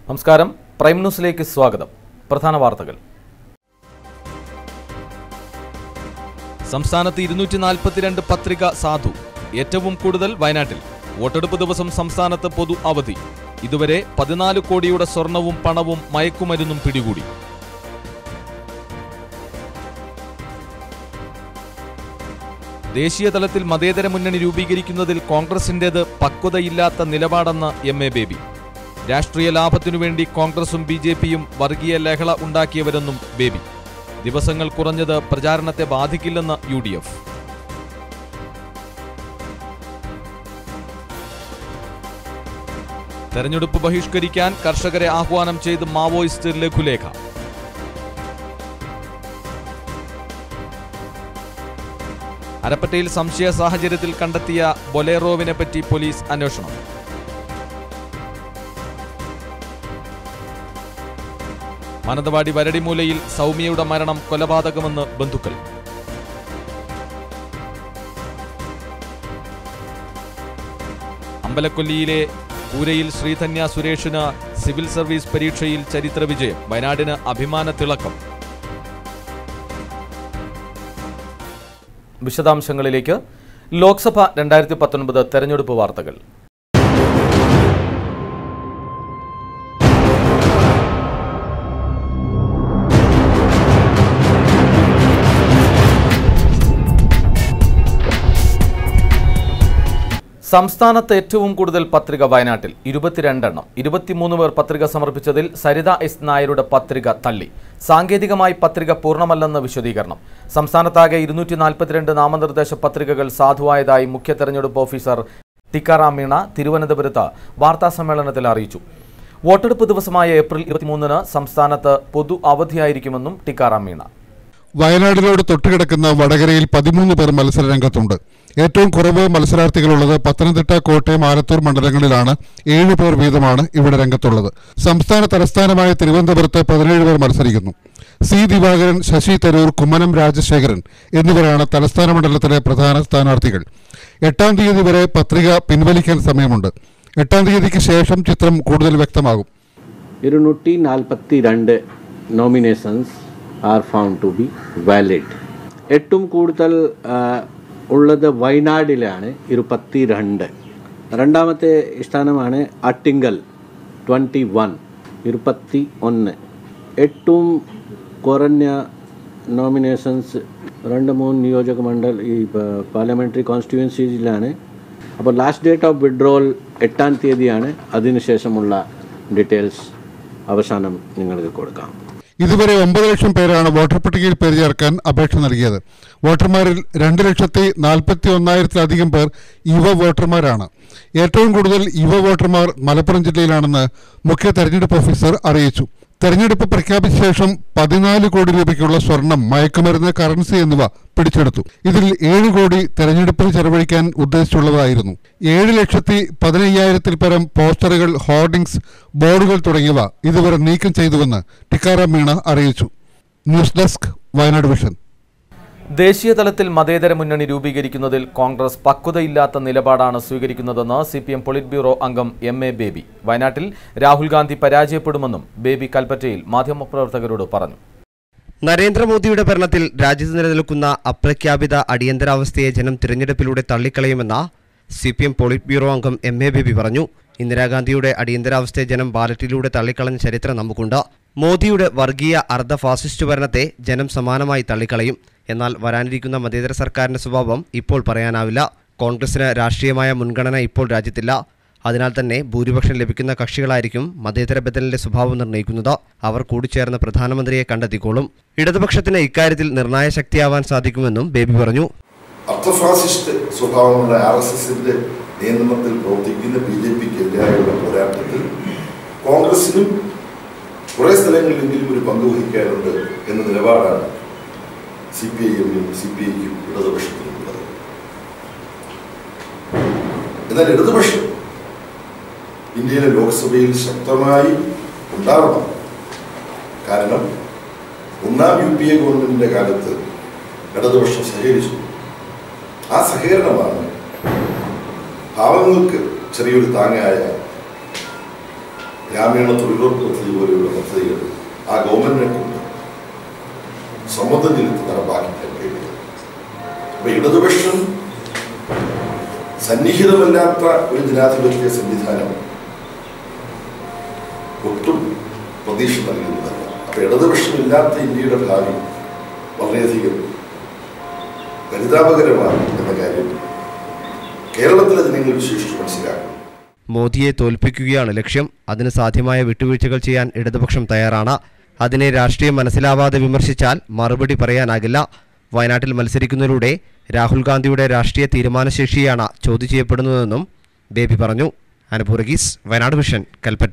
നമസ്കാരം പ്രൈം ന്യൂസിലേക്ക് സ്വാഗതം പ്രധാന വാർത്തകൾ സംസ്ഥാനത്ത് ഇരുന്നൂറ്റി നാൽപ്പത്തിരണ്ട് പത്രിക സാധു ഏറ്റവും കൂടുതൽ വയനാട്ടിൽ വോട്ടെടുപ്പ് ദിവസം സംസ്ഥാനത്ത് പൊതു അവധി ഇതുവരെ പതിനാല് കോടിയുടെ സ്വർണവും പണവും മയക്കുമരുന്നും പിടികൂടി ദേശീയ തലത്തിൽ മതേതര മുന്നണി രൂപീകരിക്കുന്നതിൽ കോൺഗ്രസിന്റേത് പക്വതയില്ലാത്ത നിലപാടെന്ന് എം എ ബേബി രാഷ്ട്രീയ ലാഭത്തിനു വേണ്ടി കോൺഗ്രസും ബി ജെ പിയും വർഗീയ ലഹള ഉണ്ടാക്കിയവരെന്നും ബേബി ദിവസങ്ങൾ കുറഞ്ഞത് പ്രചാരണത്തെ ബാധിക്കില്ലെന്ന് യു ഡി എഫ് തെരഞ്ഞെടുപ്പ് ബഹിഷ്കരിക്കാൻ കർഷകരെ ആഹ്വാനം ചെയ്ത് മാവോയിസ്റ്റ് ലഘുലേഖ അരപ്പറ്റയിൽ സംശയ സാഹചര്യത്തിൽ കണ്ടെത്തിയ ബൊലേറോവിനെ പറ്റി പോലീസ് അന്വേഷണം മാനന്തവാടി വരടിമൂലയിൽ സൗമ്യയുടെ മരണം കൊലപാതകമെന്ന് ബന്ധുക്കൾ അമ്പലക്കൊല്ലിയിലെ പൂരയിൽ ശ്രീധന്യ സുരേഷിന് സിവിൽ സർവീസ് പരീക്ഷയിൽ ചരിത്ര വിജയം വയനാടിന് അഭിമാന തിളക്കം വിശദാംശങ്ങളിലേക്ക് ലോക്സഭ രണ്ടായിരത്തി പത്തൊൻപത് തെരഞ്ഞെടുപ്പ് വാർത്തകൾ സംസ്ഥാനത്ത് ഏറ്റവും കൂടുതൽ പത്രിക വയനാട്ടിൽ ഇരുപത്തിരണ്ടെണ്ണം ഇരുപത്തിമൂന്ന് പേർ പത്രിക സമർപ്പിച്ചതിൽ സരിത എസ് നായരുടെ പത്രിക തള്ളി സാങ്കേതികമായി പത്രിക പൂർണ്ണമല്ലെന്ന് വിശദീകരണം സംസ്ഥാനത്താകെ ഇരുന്നൂറ്റി നാൽപ്പത്തിരണ്ട് നാമനിർദ്ദേശ പത്രികകൾ സാധുവായതായി മുഖ്യ തെരഞ്ഞെടുപ്പ് ഓഫീസർ ടിക്കാറാം മീണ തിരുവനന്തപുരത്ത് വാർത്താസമ്മേളനത്തിൽ അറിയിച്ചു വോട്ടെടുപ്പ് ദിവസമായ ഏപ്രിൽ ഇരുപത്തിമൂന്നിന് സംസ്ഥാനത്ത് പൊതു അവധിയായിരിക്കുമെന്നും ടിക്കാറാം മീണ വയനാടിനോട് തൊട്ടുകിടക്കുന്ന വടകരയിൽ പതിമൂന്ന് പേർ മത്സര രംഗത്തുണ്ട് ഏറ്റവും കുറവ് മത്സരാർത്ഥികളുള്ളത് പത്തനംതിട്ട കോട്ടയം ആലത്തൂർ മണ്ഡലങ്ങളിലാണ് ഏഴ് പേർ വീതമാണ് ഇവിടെ രംഗത്തുള്ളത് സംസ്ഥാന തലസ്ഥാനമായ തിരുവനന്തപുരത്ത് പതിനേഴ് പേർ മത്സരിക്കുന്നു സി ദിവാകരൻ ശശി തരൂർ കുമ്മനം രാജശേഖരൻ എന്നിവരാണ് തലസ്ഥാന മണ്ഡലത്തിലെ പ്രധാന സ്ഥാനാർത്ഥികൾ എട്ടാം തീയതി വരെ പത്രിക പിൻവലിക്കാൻ സമയമുണ്ട് എട്ടാം തീയതിക്ക് ശേഷം ചിത്രം കൂടുതൽ വ്യക്തമാകും ഇരുന്നൂറ്റി നാൽപ്പത്തി രണ്ട് nominations are found to be valid ഏറ്റവും കൂടുതൽ ആ, ഉള്ളത് വയനാടിലാണ് ഇരുപത്തി രണ്ട് രണ്ടാമത്തെ സ്ഥാനമാണ് അട്ടിങ്കൽ ട്വൻറ്റി വൺ ഇരുപത്തി ഒന്ന് ഏറ്റവും കുറഞ്ഞ നോമിനേഷൻസ് രണ്ട് മൂന്ന് നിയോജക മണ്ഡൽ ഈ പാർലമെൻ്ററി കോൺസ്റ്റിറ്റ്യുവൻസീസിലാണ് അപ്പോൾ ലാസ്റ്റ് ഡേറ്റ് ഓഫ് വിഡ്രോവൽ എട്ടാം തീയതിയാണ് അതിനുശേഷമുള്ള ഡീറ്റെയിൽസ് അവസാനം നിങ്ങൾക്ക് കൊടുക്കാം ഇതുവരെ ഒമ്പത് ലക്ഷം പേരാണ് വോട്ടർ പട്ടികയിൽ പേര് ചേർക്കാൻ അപേക്ഷ നൽകിയത് വോട്ടർമാരിൽ രണ്ട് ലക്ഷത്തി നാൽപ്പത്തി ഒന്നായിരത്തിലധികം പേർ യുവ വോട്ടർമാരാണ് ഏറ്റവും കൂടുതൽ യുവ വോട്ടർമാർ മലപ്പുറം ജില്ലയിലാണെന്ന് മുഖ്യ തെരഞ്ഞെടുപ്പ് ഓഫീസർ അറിയിച്ചു തെരഞ്ഞെടുപ്പ് പ്രഖ്യാപിച്ച ശേഷം പതിനാല് കോടി രൂപയ്ക്കുള്ള സ്വർണം മയക്കുമരുന്ന് കറൻസി എന്നിവ പിടിച്ചെടുത്തു ഇതിൽ ഏഴ് കോടി തെരഞ്ഞെടുപ്പിന് ചെലവഴിക്കാൻ ഉദ്ദേശിച്ചുള്ളതായിരുന്നു ഏഴ് ലക്ഷത്തി പതിനയ്യായിരത്തിൽ പരം പോസ്റ്ററുകൾ ഹോർഡിംഗ്സ് ബോർഡുകൾ തുടങ്ങിയവ ഇതുവരെ നീക്കം ചെയ്തുവെന്ന് ടിക്കാറാം മീണ അറിയിച്ചു ന്യൂസ് ഡെസ്ക് വയനാട് വിഷൻ ദേശീയ തലത്തിൽ മതേതര മുന്നണി രൂപീകരിക്കുന്നതിൽ കോൺഗ്രസ് പക്വതയില്ലാത്ത നിലപാടാണ് സ്വീകരിക്കുന്നതെന്ന് C P M polit bureau അംഗം എം എ ബേബി വയനാട്ടിൽ രാഹുൽ ഗാന്ധി പരാജയപ്പെടുമെന്നും ബേബി കൽപ്പറ്റയിൽ മാധ്യമപ്രവർത്തകരോട് പറഞ്ഞു നരേന്ദ്രമോദിയുടെ ഭരണത്തിൽ രാജ്യത്ത് നിലനിൽക്കുന്ന അപ്രഖ്യാപിത അടിയന്തരാവസ്ഥയെ ജനം തിരഞ്ഞെടുപ്പിലൂടെ തള്ളിക്കളയുമെന്ന C P M polit bureau അംഗം എം എ ബേബി പറഞ്ഞു ഇന്ദിരാഗാന്ധിയുടെ അടിയന്തരാവസ്ഥയെ ജനം ബാലറ്റിലൂടെ തള്ളിക്കളഞ്ഞ ചരിത്രം നമുക്കുണ്ട് മോദിയുടെ വർഗീയ അർദ്ധ ഫാസിസ്റ്റ് ഭരണത്തെ ജനം സമാനമായി തള്ളിക്കളയും എന്നാൽ വരാനിരിക്കുന്ന മതേതര സർക്കാരിന്റെ സ്വഭാവം ഇപ്പോൾ പറയാനാവില്ല കോൺഗ്രസിന് രാഷ്ട്രീയമായ മുൻഗണന ഇപ്പോൾ രാജ്യത്തില്ല അതിനാൽ തന്നെ ഭൂരിപക്ഷം ലഭിക്കുന്ന കക്ഷികളായിരിക്കും മതേതര ബദലിന്റെ സ്വഭാവം നിർണ്ണയിക്കുന്നത് അവർ കൂടിച്ചേർന്ന് പ്രധാനമന്ത്രിയെ കണ്ടെത്തിക്കോളും ഇടതുപക്ഷത്തിന് ഇക്കാര്യത്തിൽ നിർണായക ശക്തിയാവാൻ സാധിക്കുമെന്നും ബേബി പറഞ്ഞു അർത്ഥഫാസിസ്റ്റ് സ്വഭാവമുള്ള ആർ എസ് എസിന്റെ നിയന്ത്രണത്തിൽ പ്രവർത്തിക്കുന്ന ബി ജെ പിക്ക് എതിരായുള്ള പോരാട്ടത്തിൽ കോൺഗ്രസിനും കുറേ സ്ഥലങ്ങളിലെങ്കിലും ഒരു പങ്ക് വഹിക്കാനുണ്ട് എന്ന നിലപാടാണ് സി പി ഐ എമ്മിനും സി പി ഐക്കും ഇടതുപക്ഷത്തിനും ഉള്ളത് എന്നാൽ ഇടതുപക്ഷം ഇന്ത്യയിലെ ലോക്സഭയിൽ ശക്തമായി ഉണ്ടാവണം കാരണം ഒന്നാം യു പി എ ഗവൺമെന്റിന്റെ കാലത്ത് ഇടതുപക്ഷം സഹകരിച്ചു ആ സഹകരണമാണ് പാവങ്ങൾക്ക് ചെറിയൊരു താങ്ങായ ഗ്രാമീണ തൊഴിലുറപ്പ് പദ്ധതി പോലെയുള്ള പദ്ധതികൾ ആ ഗവൺമെന്റിനെ കൊണ്ട് സമ്മതം ചെലുത്തി നടപ്പാക്കിക്കാൻ കഴിയും അപ്പൊ ഇടതുപക്ഷം സന്നിഹിതമല്ലാത്ത ഒരു ജനാധിപത്യ സംവിധാനം ഒട്ടും പ്രതീക്ഷ നൽകുന്നതല്ല അപ്പൊ ഇടതുപക്ഷമില്ലാത്ത ഇന്ത്യയുടെ ഭാവി വളരെയധികം പരിതാപകരമാണ് എന്ന കാര്യം കേരളത്തിലെ ജനങ്ങൾ വിശേഷിച്ച് മനസ്സിലാക്കണം മോദിയെ തോൽപ്പിക്കുകയാണ് ലക്ഷ്യം അതിന് സാധ്യമായ വിട്ടുവീഴ്ചകൾ ചെയ്യാൻ ഇടതുപക്ഷം തയ്യാറാണ് അതിനെ രാഷ്ട്രീയം മനസ്സിലാവാതെ വിമർശിച്ചാൽ മറുപടി പറയാനാകില്ല വയനാട്ടിൽ മത്സരിക്കുന്നതിലൂടെ രാഹുൽ ഗാന്ധിയുടെ രാഷ്ട്രീയ തീരുമാനശേഷിയാണ് ചോദ്യം ചെയ്യപ്പെടുന്നതെന്നും ബേബി പറഞ്ഞു അനുപൂർഗീസ് Wayanad vision Kalpetta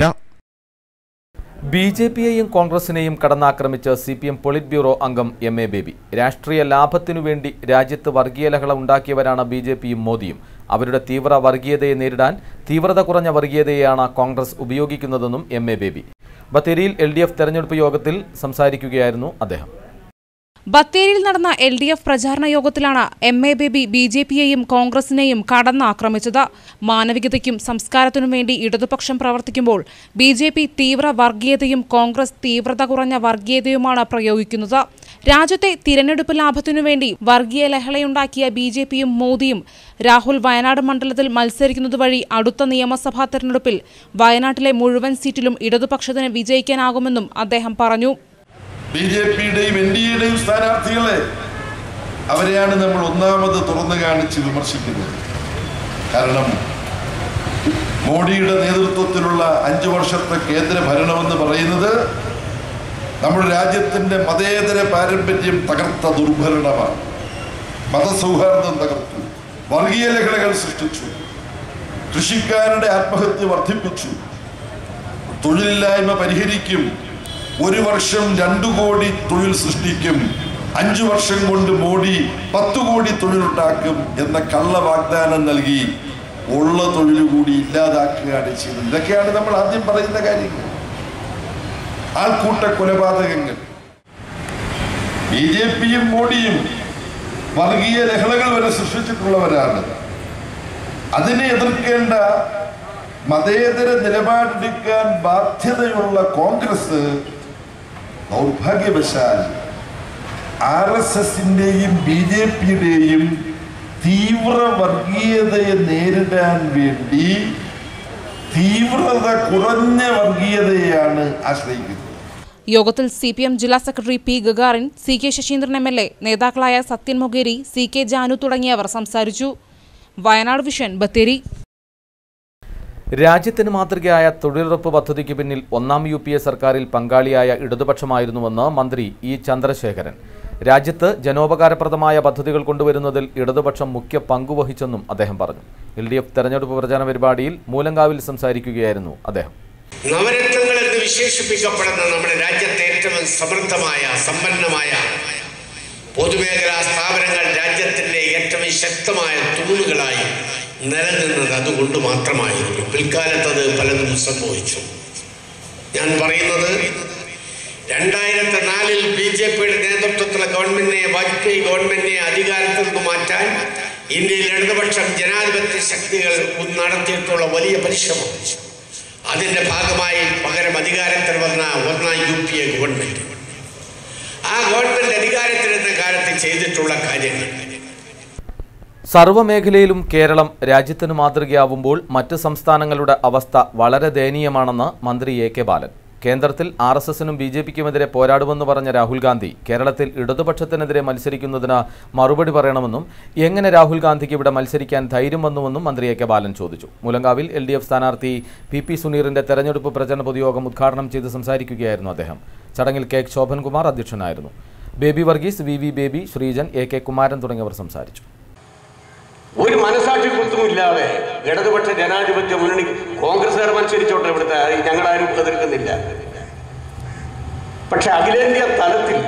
B J പിയെയും കോൺഗ്രസിനെയും കടന്നാക്രമിച്ച് C P M polit bureau അംഗം എം എ ബേബി രാഷ്ട്രീയ ലാഭത്തിനു വേണ്ടി രാജ്യത്ത് വർഗീയ ലഹള ഉണ്ടാക്കിയവരാണ് ബി ജെ പിയും മോദിയും അവരുടെ തീവ്ര വർഗീയതയെ നേരിടാൻ തീവ്രത കുറഞ്ഞ വർഗീയതയെയാണ് കോൺഗ്രസ് ഉപയോഗിക്കുന്നതെന്നും എം എ ബേബി ബത്തേരിയിൽ എൽ ഡി എഫ് തെരഞ്ഞെടുപ്പ് യോഗത്തിൽ സംസാരിക്കുകയായിരുന്നു അദ്ദേഹം ബത്തേരിയിൽ നടന്ന എൽ ഡി എഫ് പ്രചാരണ യോഗത്തിലാണ് M A Baby B J പിയെയും കോൺഗ്രസിനെയും കടന്നാക്രമിച്ചത് മാനവികതയ്ക്കും സംസ്കാരത്തിനും വേണ്ടി ഇടതുപക്ഷം പ്രവർത്തിക്കുമ്പോൾ ബി ജെ പി തീവ്ര വർഗീയതയും കോൺഗ്രസ് തീവ്രത കുറഞ്ഞ വർഗീയതയുമാണ് പ്രയോഗിക്കുന്നത് രാജ്യത്തെ തിരഞ്ഞെടുപ്പ് ലാഭത്തിനു വേണ്ടി വർഗീയ ലഹളയുണ്ടാക്കിയ ബി ജെ പിയും മോദിയും രാഹുൽ വയനാട് മണ്ഡലത്തിൽ മത്സരിക്കുന്നത് വഴി അടുത്ത നിയമസഭാ തെരഞ്ഞെടുപ്പിൽ വയനാട്ടിലെ മുഴുവൻ സീറ്റിലും ഇടതുപക്ഷത്തിന് വിജയിക്കാനാകുമെന്നും അദ്ദേഹം പറഞ്ഞു ബി ജെ പിയുടെയും എൻ ഡി എയുടെയും സ്ഥാനാർത്ഥികളെ അവരെയാണ് നമ്മൾ ഒന്നാമത് തുറന്നു കാണിച്ച് വിമർശിക്കുന്നത് കാരണം മോഡിയുടെ നേതൃത്വത്തിലുള്ള അഞ്ചു വർഷത്തെ കേന്ദ്ര ഭരണമെന്ന് പറയുന്നത് നമ്മുടെ രാജ്യത്തിന്റെ മതേതര പാരമ്പര്യം തകർത്ത ദുർഭരണമാണ് മതസൗഹാർദ്ദം തകർത്തു വർഗീയ ലഹളകൾ സൃഷ്ടിച്ചു കൃഷിക്കാരുടെ ആത്മഹത്യ വർദ്ധിപ്പിച്ചു തൊഴിലില്ലായ്മ പരിഹരിക്കും ഒരു വർഷം രണ്ടു കോടി തൊഴിൽ സൃഷ്ടിക്കും അഞ്ചു വർഷം കൊണ്ട് മോഡി പത്തു കോടി തൊഴിലുണ്ടാക്കും എന്ന കള്ള വാഗ്ദാനം നൽകി ഉള്ള തൊഴിൽ കൂടി ഇല്ലാതാക്കുകയാണ് ചെയ്യുന്നത് ഇതൊക്കെയാണ് നമ്മൾ ആദ്യം പറയുന്ന കാര്യങ്ങൾ ആൾക്കൂട്ട കൊലപാതകങ്ങൾ ബി ജെ പിയും മോഡിയും വർഗീയ ലഹളകൾ വരെ സൃഷ്ടിച്ചിട്ടുള്ളവരാണ് അതിനെ എതിർക്കേണ്ട മതേതര നിലപാടെടുക്കാൻ ബാധ്യതയുള്ള കോൺഗ്രസ് ദൗർഭാഗ്യവശാൽ ആർ എസ് എസിന്റെയും ബി ജെ പിയുടെയും തീവ്ര വർഗീയതയെ നേരിടാൻ വേണ്ടി തീവ്രത കുറഞ്ഞ വർഗീയതയെയാണ് ആശ്രയിക്കുന്നത് യോഗത്തിൽ സി പി എം ജില്ലാ secretary P Gagarin C K Saseendran M L A നേതാക്കളായ സത്യൻ മൊഗേരി സി കെ ജാനു തുടങ്ങിയവർ സംസാരിച്ചു വയനാട് വിഷൻ ബത്തേരി രാജ്യത്തിന് മാതൃകയായ തൊഴിലുറപ്പ് പദ്ധതിക്ക് പിന്നിൽ ഒന്നാം യു പി എ സർക്കാരിൽ പങ്കാളിയായ ഇടതുപക്ഷമായിരുന്നുവെന്ന് മന്ത്രി ഇ ചന്ദ്രശേഖരൻ രാജ്യത്ത് ജനോപകാരപ്രദമായ പദ്ധതികൾ കൊണ്ടുവരുന്നതിൽ ഇടതുപക്ഷം മുഖ്യ പങ്കുവഹിച്ചെന്നും അദ്ദേഹം പറഞ്ഞു എൽ ഡി എഫ് തെരഞ്ഞെടുപ്പ് പ്രചാരണ പരിപാടിയിൽ മൂലങ്കാവിൽ സംസാരിക്കുകയായിരുന്നു അദ്ദേഹം നവരത്നങ്ങൾ എന്ന് വിശേഷിപ്പിക്കപ്പെടുന്ന നമ്മുടെ രാജ്യത്തെ ഏറ്റവും സമൃദ്ധമായ സമ്പന്നമായ പൊതുമേഖലാ സ്ഥാപനങ്ങൾ രാജ്യത്തിന്റെ ഏറ്റവും ശക്തമായ തൂണുകളായി നിലനിന്നത് അതുകൊണ്ട് മാത്രമായിരുന്നു പിൽക്കാലത്ത് അത് പലതും സംഭവിച്ചു ഞാൻ പറയുന്നത് രണ്ടായിരത്തി നാലിൽ ബി ജെ പിയുടെ നേതൃത്വത്തിലുള്ള ഗവൺമെന്റിനെ വാജ്പേയി ഗവൺമെന്റിനെ അധികാരത്തിൽ നിന്ന് മാറ്റാൻ ഇന്ത്യയിൽ ഇടതുപക്ഷം ജനാധിപത്യ ശക്തികൾ നടത്തിയിട്ടുള്ള വലിയ പരിശ്രമം അതിന്റെ ഭാഗമായി പകരം അധികാരത്തിൽ വന്ന ഒന്നാം യു പി എ ഗവൺമെന്റ് ആ ഗവൺമെന്റ് അധികാരത്തിലെന്ന കാലത്ത് ചെയ്തിട്ടുള്ള കാര്യങ്ങൾ സർവ്വമേഖലയിലും കേരളം രാജ്യത്തിന് മാതൃകയാവുമ്പോൾ മറ്റ് സംസ്ഥാനങ്ങളുടെ അവസ്ഥ വളരെ ദയനീയമാണെന്ന് മന്ത്രി എ കെ ബാലൻ കേന്ദ്രത്തിൽ ആർ എസ് എസിനും ബി ജെ പിക്കുമെതിരെ പോരാടുമെന്ന് പറഞ്ഞ രാഹുൽ ഗാന്ധി കേരളത്തിൽ ഇടതുപക്ഷത്തിനെതിരെ മത്സരിക്കുന്നതിന് മറുപടി പറയണമെന്നും എങ്ങനെ രാഹുൽ ഗാന്ധിക്ക് ഇവിടെ മത്സരിക്കാൻ ധൈര്യം വന്നുവെന്നും മന്ത്രി എ കെ ബാലൻ ചോദിച്ചു മുലങ്കാവിൽ എൽ ഡി എഫ് സ്ഥാനാർത്ഥി പി പി സുനീറിന്റെ തെരഞ്ഞെടുപ്പ് പ്രചരണ പൊതുയോഗം ഉദ്ഘാടനം ചെയ്ത് സംസാരിക്കുകയായിരുന്നു അദ്ദേഹം ചടങ്ങിൽ കെ ശോഭൻകുമാർ അധ്യക്ഷനായിരുന്നു Baby Varghese V V Baby Sreejan A K Kumaran തുടങ്ങിയവർ സംസാരിച്ചു ഒരു മനസാക്ഷി കുത്തുമില്ലാതെ ഇടതുപക്ഷ ജനാധിപത്യ മുന്നണി കോൺഗ്രസ്സുകാർ മത്സരിച്ചോട്ടെ ഇവിടുത്തെ ഞങ്ങളാരും എതിർക്കുന്നില്ല പക്ഷെ അഖിലേന്ത്യാ തലത്തിൽ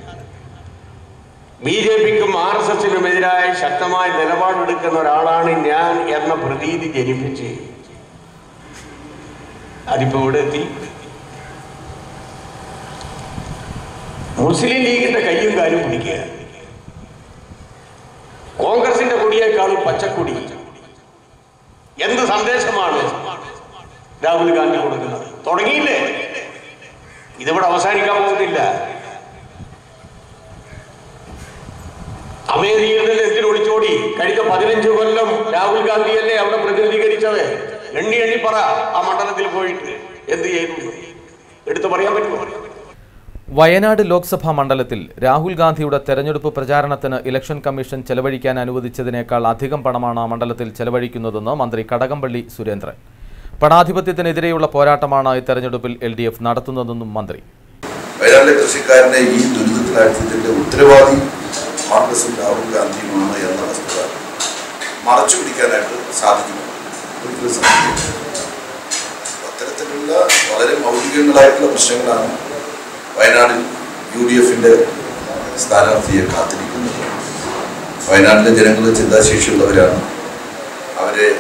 ബി ജെ പിക്കും ആർ എസ് എസിനും എതിരായ ശക്തമായ നിലപാടെടുക്കുന്ന ഒരാളാണ് ഞാൻ എന്ന പ്രതീതി ജനിപ്പിച്ച് അതിപ്പോ ഇവിടെ എത്തി മുസ്ലിം ലീഗിന്റെ കയ്യും കാലും പിടിക്കുക കോൺഗ്രസിന്റെ കൊടിയേക്കാളും പച്ചക്കൊടി എന്ത് സന്ദേശമാണ് രാഹുൽ ഗാന്ധി കൊടുക്കുന്നത് തുടങ്ങിയില്ലേ ഇതിവിടെ അവസാനിക്കാൻ പോകുന്നില്ല അമേരിക്കയിൽ നിന്ന് എന്തിന് ഒളിച്ചോടി കഴിഞ്ഞ പതിനഞ്ച് കൊല്ലം രാഹുൽ ഗാന്ധിയല്ലേ അവിടെ പ്രതിനിധീകരിച്ചത് എണ്ണി എണ്ണി പറ ആ മണ്ഡലത്തിൽ പോയിട്ട് എന്ത് ചെയ്തു എടുത്തു പറയാൻ പറ്റുമോ വയനാട് ലോക്സഭാ മണ്ഡലത്തിൽ രാഹുൽ ഗാന്ധിയുടെ തെരഞ്ഞെടുപ്പ് പ്രചാരണത്തിന് ഇലക്ഷൻ കമ്മീഷൻ ചെലവഴിക്കാൻ അനുവദിച്ചതിനേക്കാൾ അധികം പണമാണ് ആ മണ്ഡലത്തിൽ ചെലവഴിക്കുന്നതെന്ന് മന്ത്രി കടകംപള്ളി സുരേന്ദ്രൻ പണാധിപത്യത്തിനെതിരെയുള്ള പോരാട്ടമാണ് ഈ തെരഞ്ഞെടുപ്പിൽ എൽ ഡി എഫ് നടത്തുന്നതെന്നും മന്ത്രി വയനാട്ടിലെ കൃഷിക്കാരനെ ഈ ദുരിതത്തിലാഴ്ചത്തിന്റെ ഉത്തരവാദി കോൺഗ്രസും രാഹുൽ ഗാന്ധിയുമാണ് എന്ന വസ്തുത മറച്ചു പിടിക്കാനായിട്ട് സാധിക്കുമോ ഒരിക്കലും സാധിക്കില്ല അത്തരത്തിലുള്ള വളരെ മൗലികങ്ങളായിട്ടുള്ള പ്രശ്നങ്ങളാണ് വയനാടിൽ യു ഡി എഫിന്റെ സ്ഥാനാർത്ഥിയെ കാത്തിരിക്കുന്നത് വയനാട്ടിലെ ജനങ്ങൾ ചിന്താശേഷിയുള്ളവരാണ് അവരെ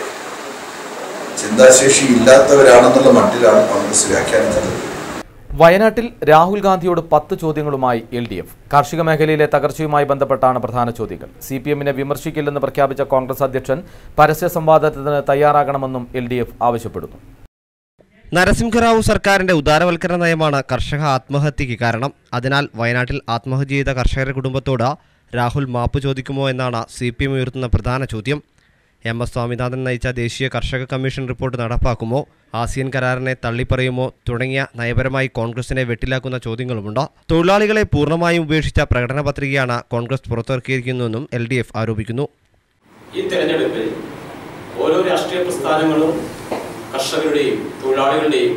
ചിന്താശേഷി ഇല്ലാത്തവരാണെന്നുള്ള മട്ടിലാണ് കോൺഗ്രസ് വ്യാഖ്യാനിച്ചത് വയനാട്ടിൽ രാഹുൽ ഗാന്ധിയോട് പത്ത് ചോദ്യങ്ങളുമായി എൽ ഡി എഫ് കാർഷിക മേഖലയിലെ തകർച്ചയുമായി ബന്ധപ്പെട്ടാണ് പ്രധാന ചോദ്യങ്ങൾ സി പി എമ്മിനെ വിമർശിക്കില്ലെന്ന് പ്രഖ്യാപിച്ച കോൺഗ്രസ് അധ്യക്ഷൻ പരസ്യ സംവാദത്തിന് തയ്യാറാകണമെന്നും എൽ ഡി എഫ് ആവശ്യപ്പെടുന്നു നരസിംഹറാവു സർക്കാരിന്റെ ഉദാരവൽക്കരണ നയമാണ് കർഷക ആത്മഹത്യയ്ക്ക് കാരണം അതിനാൽ വയനാട്ടിൽ ആത്മഹത്യ ചെയ്ത കർഷകരുടെ കുടുംബത്തോട് രാഹുൽ മാപ്പ് ചോദിക്കുമോ എന്നാണ് സി പി എം ഉയർത്തുന്ന പ്രധാന ചോദ്യം എം എസ് സ്വാമിനാഥൻ നയിച്ച ദേശീയ കർഷക കമ്മീഷൻ റിപ്പോർട്ട് നടപ്പാക്കുമോ ആസിയൻ കരാറിനെ തള്ളിപ്പറയുമോ തുടങ്ങിയ നയപരമായി കോൺഗ്രസിനെ വെട്ടിലാക്കുന്ന ചോദ്യങ്ങളുമുണ്ട് തൊഴിലാളികളെ പൂർണ്ണമായും ഉപേക്ഷിച്ച പ്രകടന പത്രികയാണ് കോൺഗ്രസ് പുറത്തിറക്കിയിരിക്കുന്നതെന്നും എൽ ഡി എഫ് ആരോപിക്കുന്നു ഈ തെരഞ്ഞെടുപ്പിൽ ഓരോ രാഷ്ട്രീയ പ്രസ്ഥാനങ്ങളും കർഷകരുടെയും തൊഴിലാളികളുടെയും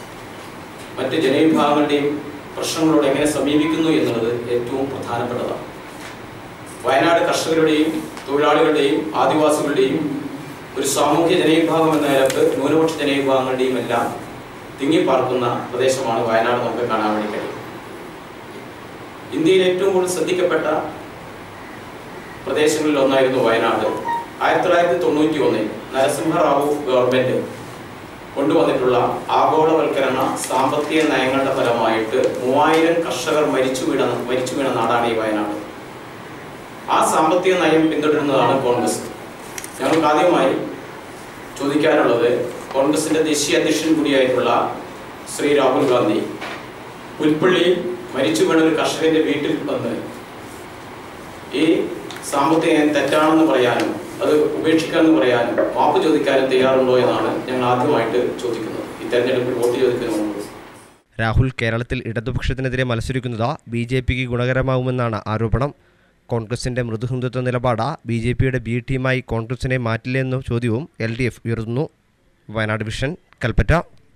മറ്റ് ജനവിഭാഗങ്ങളുടെയും പ്രശ്നങ്ങളോട് എങ്ങനെ സമീപിക്കുന്നു എന്നുള്ളത് ഏറ്റവും പ്രധാനപ്പെട്ടതാണ് വയനാട് കർഷകരുടെയും തൊഴിലാളികളുടെയും ആദിവാസികളുടെയും ഒരു സാമൂഹ്യ ജനവിഭാഗം എന്ന നിലക്ക് ന്യൂനപക്ഷ ജനവിഭാഗങ്ങളുടെയും എല്ലാം തിങ്ങിപ്പാർക്കുന്ന പ്രദേശമാണ് വയനാട് നമുക്ക് കാണാൻ വേണ്ടി കഴിയും ഇന്ത്യയിൽ ഏറ്റവും കൂടുതൽ ശ്രദ്ധിക്കപ്പെട്ട പ്രദേശങ്ങളിൽ ഒന്നായിരുന്നു വയനാട് ആയിരത്തി തൊള്ളായിരത്തി തൊണ്ണൂറ്റി ഒന്നിൽ നരസിംഹറാവു ഗവൺമെന്റ് കൊണ്ടുവന്നിട്ടുള്ള ആഗോളവൽക്കരണ സാമ്പത്തിക നയങ്ങളുടെ ഫലമായിട്ട് മൂവായിരം കർഷകർ മരിച്ചു വീണ മരിച്ചു വീണ നാടാണ് ഈ വയനാട് ആ സാമ്പത്തിക നയം പിന്തുടരുന്നതാണ് കോൺഗ്രസ് ഞങ്ങൾക്ക് ആദ്യമായി ചോദിക്കാനുള്ളത് കോൺഗ്രസിന്റെ ദേശീയ അധ്യക്ഷൻ കൂടിയായിട്ടുള്ള ശ്രീ രാഹുൽ ഗാന്ധി പുൽപ്പള്ളിയിൽ മരിച്ചു വീണ ഒരു കർഷകന്റെ വീട്ടിൽ വന്ന് ഈ സാമ്പത്തിക നയം തെറ്റാണെന്ന് പറയാനും അത് ഉപേക്ഷിക്കാമെന്ന് പറയാനും മാപ്പ് ചോദിക്കാനും തയ്യാറുണ്ടോ എന്നാണ് ഞങ്ങൾ ആദ്യമായിട്ട് ചോദിക്കുന്നത് ഈ തെരഞ്ഞെടുപ്പിൽ വോട്ട് ചോദിക്കുന്നതിന് മുമ്പ് രാഹുൽ കേരളത്തിൽ ഇടതുപക്ഷത്തിനെതിരെ മത്സരിക്കുന്നത് ബി ജെ പിക്ക് ഗുണകരമാവുമെന്നാണ് ആരോപണം കോൺഗ്രസിന്റെ മൃദുഹിന്ദുത്വ നിലപാട് ബി ജെ പിയുടെ ബി ടീമായി കോൺഗ്രസിനെ മാറ്റില്ലേ എന്ന ചോദ്യവും എൽ ഡി എഫ് ഉയർത്തുന്നു വയനാട് വിഷൻ കൽപ്പറ്റ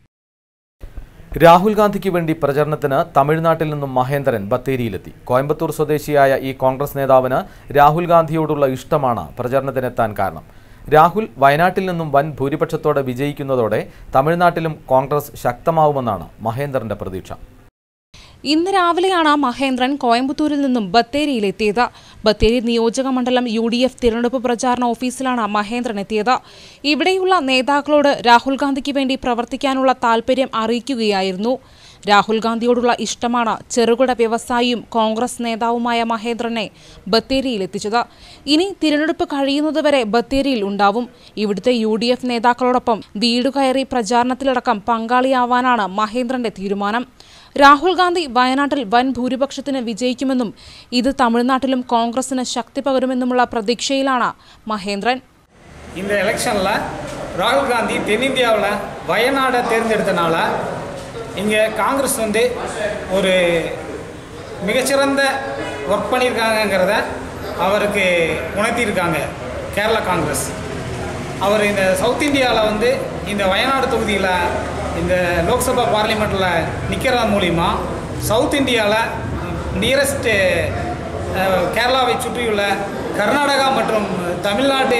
രാഹുൽ ഗാന്ധിക്ക് വേണ്ടി പ്രചരണത്തിന് തമിഴ്നാട്ടിൽ നിന്നും മഹേന്ദ്രൻ ബത്തേരിയിലെത്തി കോയമ്പത്തൂർ സ്വദേശിയായ ഈ കോൺഗ്രസ് നേതാവിന് രാഹുൽ ഗാന്ധിയോടുള്ള ഇഷ്ടമാണ് പ്രചരണത്തിനെത്താൻ കാരണം രാഹുൽ വയനാട്ടിൽ നിന്നും വൻ ഭൂരിപക്ഷത്തോടെ വിജയിക്കുന്നതോടെ തമിഴ്നാട്ടിലും കോൺഗ്രസ് ശക്തമാവുമെന്നാണ് മഹേന്ദ്രന്റെ പ്രതീക്ഷ ഇന്ന് രാവിലെയാണ് മഹേന്ദ്രൻ കോയമ്പത്തൂരിൽ നിന്നും ബത്തേരിയിലെത്തിയത് ബത്തേരി നിയോജക മണ്ഡലം യു ഡി എഫ് തിരഞ്ഞെടുപ്പ് പ്രചാരണ ഓഫീസിലാണ് മഹേന്ദ്രൻ എത്തിയത് ഇവിടെയുള്ള നേതാക്കളോട് രാഹുൽ ഗാന്ധിക്ക് വേണ്ടി പ്രവർത്തിക്കാനുള്ള താൽപര്യം അറിയിക്കുകയായിരുന്നു രാഹുൽ ഗാന്ധിയോടുള്ള ഇഷ്ടമാണ് ചെറുകിട വ്യവസായിയും കോൺഗ്രസ് നേതാവുമായ മഹേന്ദ്രനെ ബത്തേരിയിലെത്തിച്ചത് ഇനി തിരഞ്ഞെടുപ്പ് കഴിയുന്നതുവരെ ബത്തേരിയിൽ ഉണ്ടാവും ഇവിടുത്തെ യു ഡി എഫ് നേതാക്കളോടൊപ്പം വീട് കയറി പ്രചാരണത്തിലടക്കം പങ്കാളിയാവാനാണ് മഹേന്ദ്രന്റെ തീരുമാനം രാഹുൽ ഗാന്ധി വയനാട്ടിൽ വൻ ഭൂരിപക്ഷത്തിന് വിജയിക്കുമെന്നും ഇത് തമിഴ്നാട്ടിലും കോൺഗ്രസിന് ശക്തി പകരുമെന്നുമുള്ള പ്രതീക്ഷയിലാണ് மகேந்திரன் இந்த எலெக்ஷனில் ராகுல் காந்தி தென்னிந்தியாவில் வயநாடை தேர்ந்தெடுத்தனால இங்கே காங்கிரஸ் வந்து ஒரு மிகச்சிறந்த ஒர்க் பண்ணியிருக்காங்கங்கிறத அவருக்கு உணர்த்தியிருக்காங்க கேரளா காங்கிரஸ் அவர் இந்த சவுத் இந்தியாவில் வந்து இந்த வயநாடு தொகுதியில் இந்த லோக்சபா பார்லிமெண்ட்டில் நிற்கிறது மூலிமா சவுத் இந்தியாவில் நியரஸ்ட்டு கேரளாவை சுற்றியுள்ள கர்நாடகா மற்றும் தமிழ்நாட்டு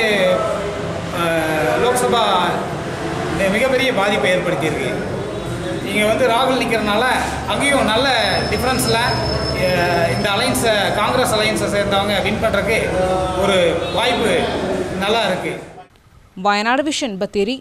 அஹ், லோக்சபா இந்த மிகப்பெரிய பாதிப்பை ஏற்படுத்தியிருக்கு இங்கே வந்து ராகுல் நிற்கிறனால அங்கேயும் நல்ல டிஃப்ரென்ஸில் இந்த அலைன்ஸை காங்கிரஸ் அலைன்ஸை சேர்ந்தவங்க வின் பண்ணுறதுக்கு ஒரு வாய்ப்பு நல்லா இருக்குது വയനാട് വിഷൻ ബത്തേരി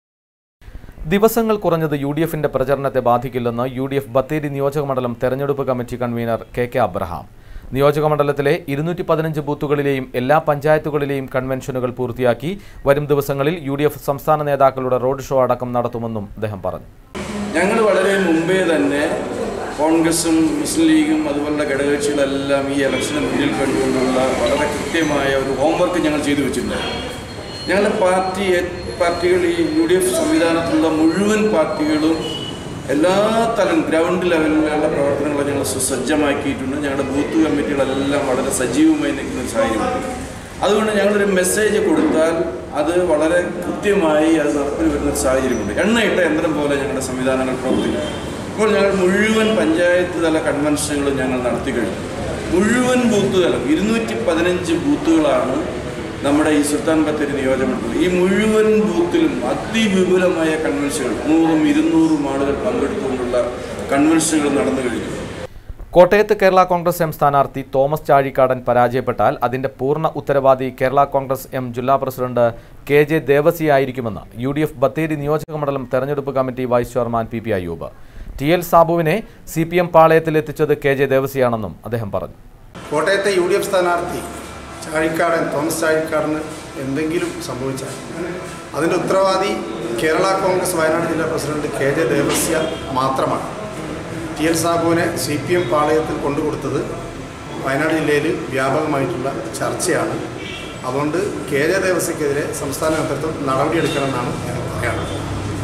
ദിവസങ്ങൾ കുറഞ്ഞത് യു ഡി എഫിന്റെ പ്രചരണത്തെ ബാധിക്കില്ലെന്ന് യു ഡി എഫ് ബത്തേരി നിയോജക മണ്ഡലം തെരഞ്ഞെടുപ്പ് committee convener K K Abraham നിയോജക മണ്ഡലത്തിലെ ഇരുന്നൂറ്റി പതിനഞ്ച് ബൂത്തുകളിലെയും എല്ലാ പഞ്ചായത്തുകളിലെയും കൺവെൻഷനുകൾ പൂർത്തിയാക്കി വരും ദിവസങ്ങളിൽ യു ഡി എഫ് സംസ്ഥാന നേതാക്കളുടെ റോഡ് ഷോ അടക്കം നടത്തുമെന്നും അദ്ദേഹം പറഞ്ഞു ഞങ്ങൾ വളരെ മുമ്പേ തന്നെ കോൺഗ്രസും മുസ്ലിം ലീഗും അതുപോലുള്ള ഘടകകക്ഷികളെല്ലാം ഈ ഇലക്ഷന് മുന്നിൽ കണ്ടുകൊണ്ടുള്ള വളരെ കൃത്യമായ ഒരു ഹോംവർക്ക് ഞങ്ങൾ ചെയ്തു വെച്ചിട്ടുണ്ടായിരുന്നു ഞങ്ങളുടെ പാർട്ടി പാർട്ടികൾ ഈ യു ഡി എഫ് സംവിധാനത്തിലുള്ള മുഴുവൻ പാർട്ടികളും എല്ലാ തലം ഗ്രൗണ്ട് ലെവലിലുള്ള പ്രവർത്തനങ്ങൾ ഞങ്ങൾ സുസജ്ജമാക്കിയിട്ടുണ്ട് ഞങ്ങളുടെ ബൂത്ത് കമ്മിറ്റികളെല്ലാം വളരെ സജീവമായി നിൽക്കുന്ന ഒരു സാഹചര്യമുണ്ട് അതുകൊണ്ട് ഞങ്ങളൊരു മെസ്സേജ് കൊടുത്താൽ അത് വളരെ കൃത്യമായി അത് നടപ്പിൽ വരുന്ന ഒരു സാഹചര്യമുണ്ട് എണ്ണയിട്ട യന്ത്രം പോലെ ഞങ്ങളുടെ സംവിധാനങ്ങൾ പ്രവർത്തിക്കും ഇപ്പോൾ ഞങ്ങൾ മുഴുവൻ പഞ്ചായത്ത് തല കൺവെൻഷനുകളും ഞങ്ങൾ നടത്തി കഴിഞ്ഞു മുഴുവൻ ബൂത്ത് തലം ഇരുന്നൂറ്റി പതിനഞ്ച് ബൂത്തുകളാണ് നമ്മുടെ ഈ സുൽത്താൻ ബത്തേരി നിയോജകമണ്ഡലം ഈ മുഴുവൻ ബൂത്തിലും അതിവിപുലമായ കൺവെൻഷനുകൾ നൂറും ഇരുന്നൂറും ആളുകൾ പങ്കെടുത്തുകൊണ്ടുള്ള കൺവെൻഷനുകൾ നടന്നു കഴിഞ്ഞു കോട്ടയത്ത് കേരള കോൺഗ്രസ് എം സ്ഥാനാർത്ഥി തോമസ് ചാഴിക്കാടൻ പരാജയപ്പെട്ടാൽ അതിന്റെ പൂർണ്ണ ഉത്തരവാദി കേരള കോൺഗ്രസ് എം ജില്ലാ പ്രസിഡന്റ് കെ ജെ ദേവസി ആയിരിക്കുമെന്ന് യു ഡി എഫ് ബത്തേരി നിയോജക മണ്ഡലം തെരഞ്ഞെടുപ്പ് committee vice chairman P P Ayyub T L സാബുവിനെ സി പി എം പാളയത്തിലെത്തിച്ചത് കെ ജെ ദേവസിയാണെന്നും അദ്ദേഹം പറഞ്ഞു കോട്ടയത്തെ യു ഡി എഫ് സ്ഥാനാർത്ഥി ചാഴിക്കാടൻ തോമസ് ചാഴിക്കാടന് എന്തെങ്കിലും സംഭവിച്ചാൽ അതിൻ്റെ ഉത്തരവാദി കേരള കോൺഗ്രസ് വയനാട് ജില്ലാ പ്രസിഡന്റ് കെ ജെ ദേവസ്യ മാത്രമാണ് ടി എൽ സാബുവിനെ സി പി എം പാളയത്തിൽ കൊണ്ടുകൊടുത്തത് വയനാട് ജില്ലയിൽ വ്യാപകമായിട്ടുള്ള ചർച്ചയാണ് അതുകൊണ്ട് കെ ജെ ദേവസ്യക്കെതിരെ സംസ്ഥാന നേതൃത്വം നടപടിയെടുക്കണമെന്നാണ് ഞാൻ പറയാനുള്ളത്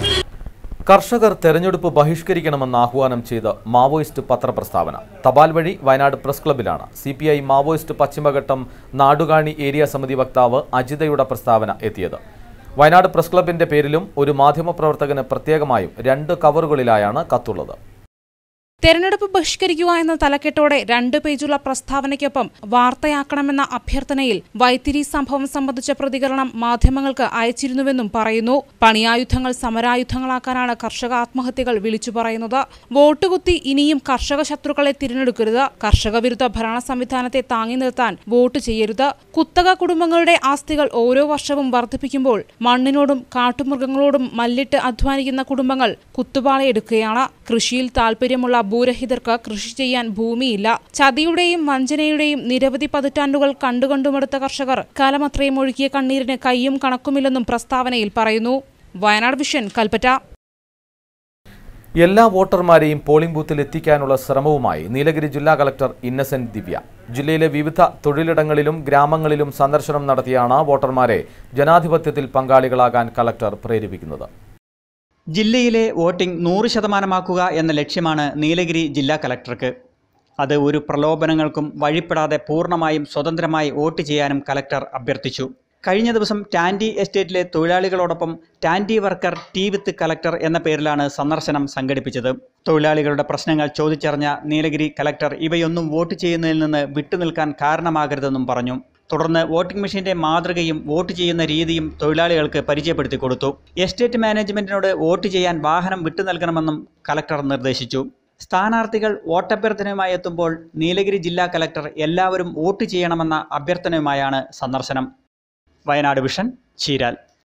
കർഷകർ തെരഞ്ഞെടുപ്പ് ബഹിഷ്കരിക്കണമെന്ന് ആഹ്വാനം ചെയ്ത് മാവോയിസ്റ്റ് പത്രപ്രസ്താവന തപാൽ വഴി വയനാട് പ്രസ് ക്ലബിലാണ് സി പി ഐ മാവോയിസ്റ്റ് പശ്ചിമഘട്ടം നാടുകാണി ഏരിയ സമിതി വക്താവ് അജിതയുടെ പ്രസ്താവന എത്തിയത് വയനാട് പ്രസ് ക്ലബിന്റെ പേരിലും ഒരു മാധ്യമപ്രവർത്തകന് പ്രത്യേകമായും രണ്ട് കവറുകളിലായാണ് കത്തുള്ളത് തെരഞ്ഞെടുപ്പ് ബഹിഷ്കരിക്കുക എന്ന തലക്കെട്ടോടെ രണ്ട് പേജുള്ള പ്രസ്താവനയ്ക്കൊപ്പം വാർത്തയാക്കണമെന്ന അഭ്യർത്ഥനയിൽ വൈത്തിരി സംഭവം സംബന്ധിച്ച പ്രതികരണം മാധ്യമങ്ങൾക്ക് അയച്ചിരുന്നുവെന്നും പറയുന്നു പണിയായുധങ്ങൾ സമരായുധങ്ങളാക്കാനാണ് കർഷക ആത്മഹത്യകൾ വിളിച്ചു പറയുന്നത് വോട്ടുകുത്തി ഇനിയും കർഷക ശത്രുക്കളെ തിരഞ്ഞെടുക്കരുത് കർഷക വിരുദ്ധ ഭരണ സംവിധാനത്തെ താങ്ങി നിർത്താൻ വോട്ട് ചെയ്യരുത് കുത്തക കുടുംബങ്ങളുടെ ആസ്തികൾ ഓരോ വർഷവും വർദ്ധിപ്പിക്കുമ്പോൾ മണ്ണിനോടും കാട്ടുമൃഗങ്ങളോടും മല്ലിട്ട് അധ്വാനിക്കുന്ന കുടുംബങ്ങൾ കുത്തുപാളയെടുക്കുകയാണ് കൃഷിയിൽ താൽപ്പര്യമുള്ള ഭൂരഹിതർക്ക് കൃഷി ചെയ്യാൻ ഭൂമിയില്ല ചതിയുടെയും വഞ്ചനയുടെയും നിരവധി പതിറ്റാണ്ടുകൾ കണ്ടുകണ്ടുമെടുത്ത കർഷകർ കാലമത്രയും ഒഴുകിയ കണ്ണീരിന് കയ്യും കണക്കുമില്ലെന്നും പ്രസ്താവനയിൽ പറയുന്നു വയനാട് വിഷൻ കൽപ്പറ്റ എല്ലാ വോട്ടർമാരെയും പോളിംഗ് ബൂത്തിൽ എത്തിക്കാനുള്ള ശ്രമവുമായി നീലഗിരി ജില്ലാ കളക്ടർ ഇന്നസെന്റ് ദിവ്യ ജില്ലയിലെ വിവിധ തൊഴിലിടങ്ങളിലും ഗ്രാമങ്ങളിലും സന്ദർശനം നടത്തിയാണ് വോട്ടർമാരെ ജനാധിപത്യത്തിൽ പങ്കാളികളാകാൻ കളക്ടർ പ്രേരിപ്പിക്കുന്നത് ജില്ലയിലെ വോട്ടിംഗ് നൂറ് ശതമാനമാക്കുക എന്ന ലക്ഷ്യമാണ് നീലഗിരി ജില്ലാ കലക്ടർക്ക് അത് ഒരു പ്രലോഭനങ്ങൾക്കും വഴിപ്പെടാതെ പൂർണ്ണമായും സ്വതന്ത്രമായി വോട്ട് ചെയ്യാനും കലക്ടർ അഭ്യർത്ഥിച്ചു കഴിഞ്ഞ ദിവസം ടാൻഡി എസ്റ്റേറ്റിലെ തൊഴിലാളികളോടൊപ്പം ടാൻഡി വർക്കർ ടി വിത്ത് കലക്ടർ എന്ന പേരിലാണ് സന്ദർശനം സംഘടിപ്പിച്ചത് തൊഴിലാളികളുടെ പ്രശ്നങ്ങൾ ചോദിച്ചറിഞ്ഞ നീലഗിരി കലക്ടർ ഇവയൊന്നും വോട്ട് ചെയ്യുന്നതിൽ നിന്ന് വിട്ടുനിൽക്കാൻ കാരണമാകരുതെന്നും പറഞ്ഞു തുടർന്ന് വോട്ടിംഗ് മെഷീന്റെ മാതൃകയും വോട്ട് ചെയ്യുന്ന രീതിയും തൊഴിലാളികൾക്ക് പരിചയപ്പെടുത്തി കൊടുത്തു എസ്റ്റേറ്റ് മാനേജ്മെന്റിനോട് വോട്ട് ചെയ്യാൻ വാഹനം വിട്ടു നൽകണമെന്നും കലക്ടർ നിർദ്ദേശിച്ചു സ്ഥാനാർത്ഥികൾ വോട്ടഭ്യർത്ഥനയുമായി എത്തുമ്പോൾ നീലഗിരി ജില്ലാ കലക്ടർ എല്ലാവരും വോട്ട് ചെയ്യണമെന്ന അഭ്യർത്ഥനയുമായാണ് സന്ദർശനം വയനാട് വിഷൻ ചീരാൽ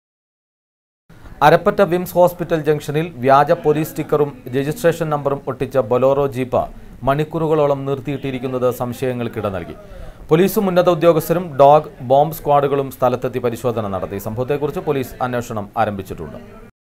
അരപ്പറ്റ വിംസ് ഹോസ്പിറ്റൽ ജംഗ്ഷനിൽ വ്യാജ പോലീസ് സ്റ്റിക്കറും രജിസ്ട്രേഷൻ നമ്പറും ഒട്ടിച്ച ബൊലോറോ ജീപ്പ് മണിക്കൂറുകളോളം നിർത്തിയിട്ടിരിക്കുന്നത് സംശയങ്ങൾക്കിട നൽകി പോലീസും ഉന്നത ഉദ്യോഗസ്ഥരും ഡോഗ് ബോംബ് സ്ക്വാഡുകളും സ്ഥലത്തെത്തി പരിശോധന നടത്തി സംഭവത്തെക്കുറിച്ച് പോലീസ് അന്വേഷണം ആരംഭിച്ചിട്ടുണ്ട്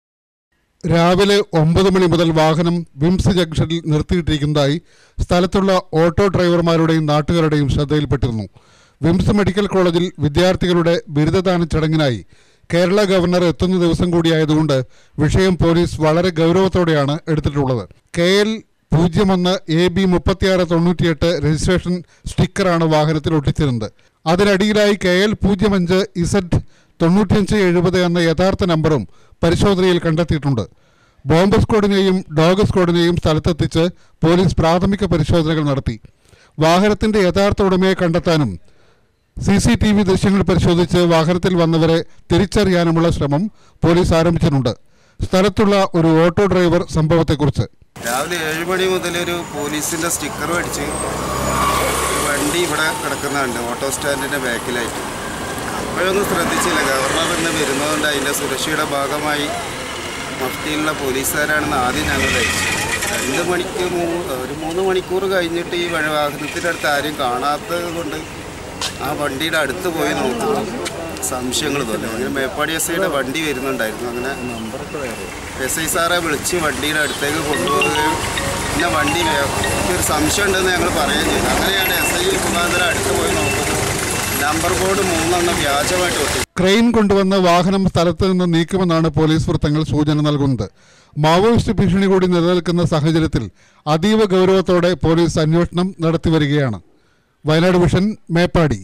രാവിലെ ഒമ്പത് മണി മുതൽ വാഹനം വിംസ് ജംഗ്ഷനിൽ നിർത്തിയിട്ടിരിക്കുന്നതായി സ്ഥലത്തുള്ള ഓട്ടോ ഡ്രൈവർമാരുടെയും നാട്ടുകാരുടെയും ശ്രദ്ധയിൽപ്പെട്ടിരുന്നു വിംസ് മെഡിക്കൽ കോളേജിൽ വിദ്യാർത്ഥികളുടെ ബിരുദദാന ചടങ്ങിനായി കേരള ഗവർണർ എത്തുന്ന ദിവസം കൂടിയായതുകൊണ്ട് വിഷയം പോലീസ് വളരെ ഗൗരവത്തോടെയാണ് എടുത്തിട്ടുള്ളത് കെ എൽ പൂജ്യം ഒന്ന് എ ബി മുപ്പത്തിയാറ് തൊണ്ണൂറ്റിയെട്ട് രജിസ്ട്രേഷൻ സ്റ്റിക്കറാണ് വാഹനത്തിൽ ഒട്ടിച്ചിരുന്നത് അതിനടിയിലായി കെ എൽ പൂജ്യം അഞ്ച് ഇസഡ് തൊണ്ണൂറ്റിയഞ്ച് എഴുപത് എന്ന യഥാർത്ഥ നമ്പറും പരിശോധനയിൽ കണ്ടെത്തിയിട്ടുണ്ട് ബോംബ് സ്ക്വാഡിനെയും ഡോഗ് സ്ക്വാഡിനെയും സ്ഥലത്തെത്തിച്ച് പോലീസ് പ്രാഥമിക പരിശോധനകൾ നടത്തി വാഹനത്തിന്റെ യഥാർത്ഥ ഉടമയെ കണ്ടെത്താനും സി സി ടി വി ദൃശ്യങ്ങൾ പരിശോധിച്ച് വാഹനത്തിൽ വന്നവരെ തിരിച്ചറിയാനുമുള്ള ശ്രമം പോലീസ് ആരംഭിച്ചിട്ടുണ്ട് സ്ഥലത്തുള്ള ഒരു ഓട്ടോ ഡ്രൈവർ സംഭവത്തെക്കുറിച്ച് രാവിലെ ഏഴ് മണി മുതൽ ഒരു പോലീസിൻ്റെ സ്റ്റിക്കർ മേടിച്ച് വണ്ടി ഇവിടെ കിടക്കുന്നുണ്ട് ഓട്ടോ സ്റ്റാൻഡിൻ്റെ ബാക്കിലായിട്ട് അപ്പോഴൊന്നും ശ്രദ്ധിച്ചില്ല ഗവർണർ ഇന്ന് വരുന്നതുകൊണ്ട് അതിൻ്റെ സുരക്ഷയുടെ ഭാഗമായി മഫ്തിയിലുള്ള പോലീസുകാരാണെന്ന് ആദ്യം ഞങ്ങൾ ധരിച്ചു രണ്ട് മണിക്ക് മൂ- ഒരു മൂന്ന് മണിക്കൂർ കഴിഞ്ഞിട്ട് ഈ വഴി- വാഹനത്തിൻ്റെ അടുത്ത് ആരും കാണാത്തത് കൊണ്ട് ആ വണ്ടിയുടെ അടുത്ത് പോയി നോക്കുമ്പോൾ സംശയങ്ങൾ തോന്നി അങ്ങനെ മേപ്പാടി എസ് ഐയുടെ വണ്ടി വരുന്നുണ്ടായിരുന്നു അങ്ങനെ എസ് ഐ സാറെ വിളിച്ച് വണ്ടിയുടെ അടുത്തേക്ക് കൊണ്ടുപോവുകയും പിന്നെ വണ്ടി വേ- ഒരു സംശയം ഉണ്ടെന്ന് ഞങ്ങൾ പറയുകയും ചെയ്തു അങ്ങനെയാണ് എസ് ഐ മുഖാന്തരം അടുത്ത് പോയി നോക്കുന്നത് നമ്പർ ബോർഡ് മൂന്നെണ്ണം വ്യാജമായിട്ട് ഒട്ടി ക്രെയിൻ കൊണ്ടുവന്ന വാഹനം സ്ഥലത്ത് നിന്ന് നീക്കുമെന്നാണ് പോലീസ് വൃത്തങ്ങൾ സൂചന നൽകുന്നത് മാവോയിസ്റ്റ് ഭീഷണി കൂടി നിലനിൽക്കുന്ന സാഹചര്യത്തിൽ അതീവ ഗൗരവത്തോടെ പോലീസ് അന്വേഷണം നടത്തിവരികയാണ് വയനാട് വിഷൻ മേപ്പാടി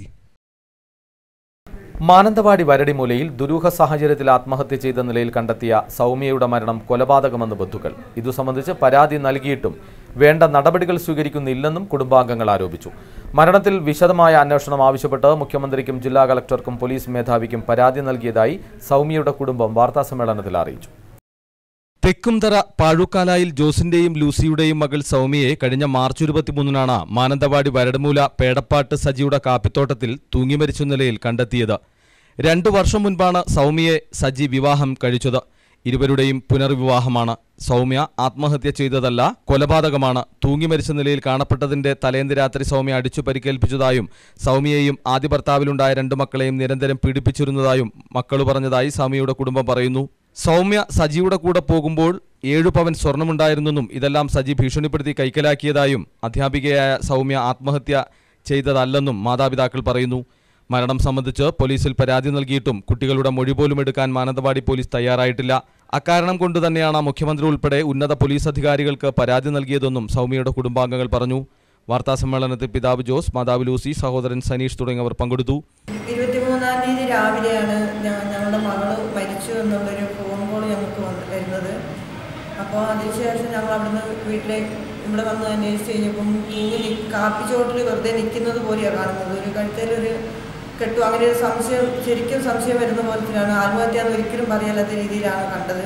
മാനന്തവാടി വരടിമൂലയിൽ ദുരൂഹ സാഹചര്യത്തിൽ ആത്മഹത്യ ചെയ്ത നിലയിൽ കണ്ടെത്തിയ സൗമ്യയുടെ മരണം കൊലപാതകമെന്ന് ബന്ധുക്കൾ ഇതു സംബന്ധിച്ച് പരാതി നൽകിയിട്ടും വേണ്ട നടപടികൾ സ്വീകരിക്കുന്നില്ലെന്നും കുടുംബാംഗങ്ങൾ ആരോപിച്ചു മരണത്തിൽ വിശദമായ അന്വേഷണം ആവശ്യപ്പെട്ട് മുഖ്യമന്ത്രിക്കും ജില്ലാ കളക്ടർക്കും പോലീസ് മേധാവിക്കും പരാതി നൽകിയതായി സൗമ്യയുടെ കുടുംബം വാർത്താസമ്മേളനത്തിൽ അറിയിച്ചു തെക്കുംതറ പാഴുക്കാലായിൽ ജോസിന്റെയും ലൂസിയുടെയും മകൾ സൗമ്യയെ കഴിഞ്ഞ മാർച്ച് ഇരുപത്തിമൂന്നിനാണ് മാനന്തവാടി വരടുമൂല പേടപ്പാട്ട് സജിയുടെ കാപ്പിത്തോട്ടത്തിൽ തൂങ്ങിമരിച്ച നിലയിൽ കണ്ടെത്തിയത് രണ്ടു വർഷം മുൻപാണ് സൗമ്യയെ സജി വിവാഹം കഴിച്ചത് ഇരുവരുടെയും പുനർവിവാഹമാണ് സൗമ്യ ആത്മഹത്യ ചെയ്തതല്ല കൊലപാതകമാണ് തൂങ്ങിമരിച്ച നിലയിൽ കാണപ്പെട്ടതിന്റെ തലേന്ന് രാത്രി സൗമ്യ അടിച്ചു പരിക്കേൽപ്പിച്ചതായും സൗമ്യയെയും ആദ്യ ഭർത്താവിലുണ്ടായ രണ്ടു മക്കളെയും നിരന്തരം പീഡിപ്പിച്ചിരുന്നതായും മക്കളു പറഞ്ഞതായി സൗമ്യയുടെ കുടുംബം പറയുന്നു സൗമ്യ സജിയുടെ കൂടെ പോകുമ്പോൾ ഏഴു പവൻ സ്വർണമുണ്ടായിരുന്നെന്നും ഇതെല്ലാം സജി ഭീഷണിപ്പെടുത്തി കൈക്കലാക്കിയതായും അധ്യാപികയായ സൗമ്യ ആത്മഹത്യ ചെയ്തതല്ലെന്നും മാതാപിതാക്കൾ പറയുന്നു മരണം സംബന്ധിച്ച് പോലീസിൽ പരാതി നൽകിയിട്ടും കുട്ടികളുടെ മൊഴി പോലും എടുക്കാൻ മാനന്തവാടി പോലീസ് തയ്യാറായിട്ടില്ല അക്കാരണം കൊണ്ട് തന്നെയാണ് മുഖ്യമന്ത്രി ഉൾപ്പെടെ ഉന്നത പോലീസ് അധികാരികൾക്ക് പരാതി നൽകിയതെന്നും സൗമ്യയുടെ കുടുംബാംഗങ്ങൾ പറഞ്ഞു വാർത്താസമ്മേളനത്തിൽ പിതാവ് ജോസ് മാതാവ് ലൂസി സഹോദരൻ സനീഷ് തുടങ്ങിയവർ പങ്കെടുത്തു ഇരുപത്തിമൂന്നാം തീയതി രാവിലെയാണ് ഞ- ഞങ്ങളുടെ മകള് മരിച്ചു എന്നുള്ളൊരു ഫോൺ കോൾ ഞങ്ങൾക്ക് വന്ന് വരുന്നത് അപ്പോൾ അതിനുശേഷം ഞങ്ങൾ അവിടുന്ന് വീട്ടിലേക്ക് ഇവിടെ വന്ന് അന്വേഷിച്ച് കഴിഞ്ഞപ്പം തൂങ്ങി നി കാപ്പിച്ചോട്ടിൽ വെറുതെ നിൽക്കുന്നത് പോലെയാണ് കാണുന്നത് ഒരു കഴുത്തേലൊരു കെട്ടു അങ്ങനെ ഒരു സംശയം ശരിക്കും സംശയം വരുന്ന പോലത്തിലാണ് ആത്മഹത്യ എന്ന് ഒരിക്കലും പറയാത്ത രീതിയിലാണ് കണ്ടത്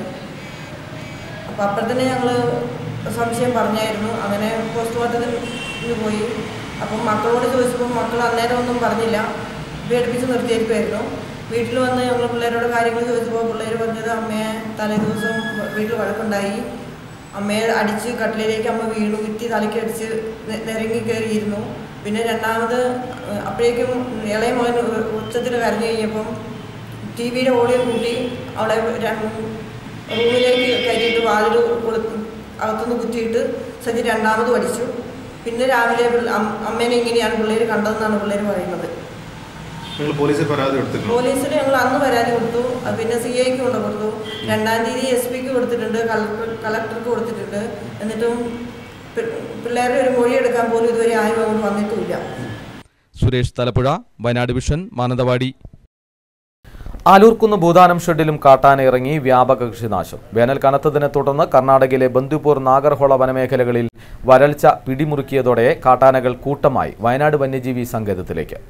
അപ്പോൾ അപ്പോൾ തന്നെ ഞങ്ങൾ സംശയം പറഞ്ഞായിരുന്നു അങ്ങനെ പോസ്റ്റ്മോർട്ടത്തിന് പോയി അപ്പം മക്കളോട് ചോദിച്ചപ്പോൾ മക്കൾ അന്നേരം ഒന്നും പറഞ്ഞില്ല പേടിപ്പിച്ച് നിർത്തിയിരിക്കുമായിരുന്നു വീട്ടിൽ വന്ന് ഞങ്ങൾ പിള്ളേരോട് കാര്യങ്ങൾ ചോദിച്ചപ്പോൾ പിള്ളേർ പറഞ്ഞത് അമ്മയെ തലേ ദിവസം വീട്ടിൽ വഴക്കുണ്ടായി അമ്മയെ അടിച്ച് കട്ടിലേക്ക് അമ്മ വീണു കുറ്റി തലയ്ക്ക് അടിച്ച് നെ- നിരങ്ങി കയറിയിരുന്നു പിന്നെ രണ്ടാമത് ഏഹ്, അപ്പോഴേക്കും ഇളയ മോൻ ഉച്ചത്തിൽ കരഞ്ഞു കഴിഞ്ഞപ്പം ടി വിയുടെ ഓഡിയോ കൂട്ടി അവിടെ രണ്ട് റൂമിലേക്ക് കയറ്റിയിട്ട് വാതിൽ കൊടുത്ത് അകത്തുനിന്ന് കുത്തിയിട്ട് സജി രണ്ടാമത് പഠിച്ചു പിന്നെ രാവിലെ പിള്ള- അം- അമ്മേനെ ഇങ്ങനെയാണ് പിള്ളേർ കണ്ടതെന്നാണ് പിള്ളേർ പറയുന്നത് നിങ്ങൾ പോലീസിൽ പരാതി കൊടുത്തിട്ടുണ്ടോ പോലീസിന് ഞങ്ങൾ അന്ന് പരാതി കൊടുത്തു അത് പിന്നെ സി ഐക്ക് കൊണ്ട് കൊടുത്തു രണ്ടാം തീയതി എസ് പിക്ക് കൊടുത്തിട്ടുണ്ട് കളക്ടർ കളക്ടർക്ക് കൊടുത്തിട്ടുണ്ട് എന്നിട്ടും പി- പിള്ളേരുടെ ഒരു മൊഴി എടുക്കാൻ പോലും ഇതുവരെ ആരും അങ്ങോട്ട് വന്നിട്ടുമില്ല സുരേഷ് തലപ്പുഴ വയനാട് വിഷൻ മാനന്തവാടി ആലൂർക്കുന്ന് ഭൂതാനം ഷെഡിലും കാട്ടാന ഇറങ്ങി വ്യാപക കൃഷിനാശം വേനൽ കനത്തതിനെ തുടർന്ന് കർണാടകയിലെ ബന്ദിപ്പൂർ നാഗർഹോള വനമേഖലകളിൽ വരൾച്ച പിടിമുറുക്കിയതോടെ കാട്ടാനകൾ കൂട്ടമായി വയനാട് വന്യജീവി സങ്കേതത്തിലേക്ക്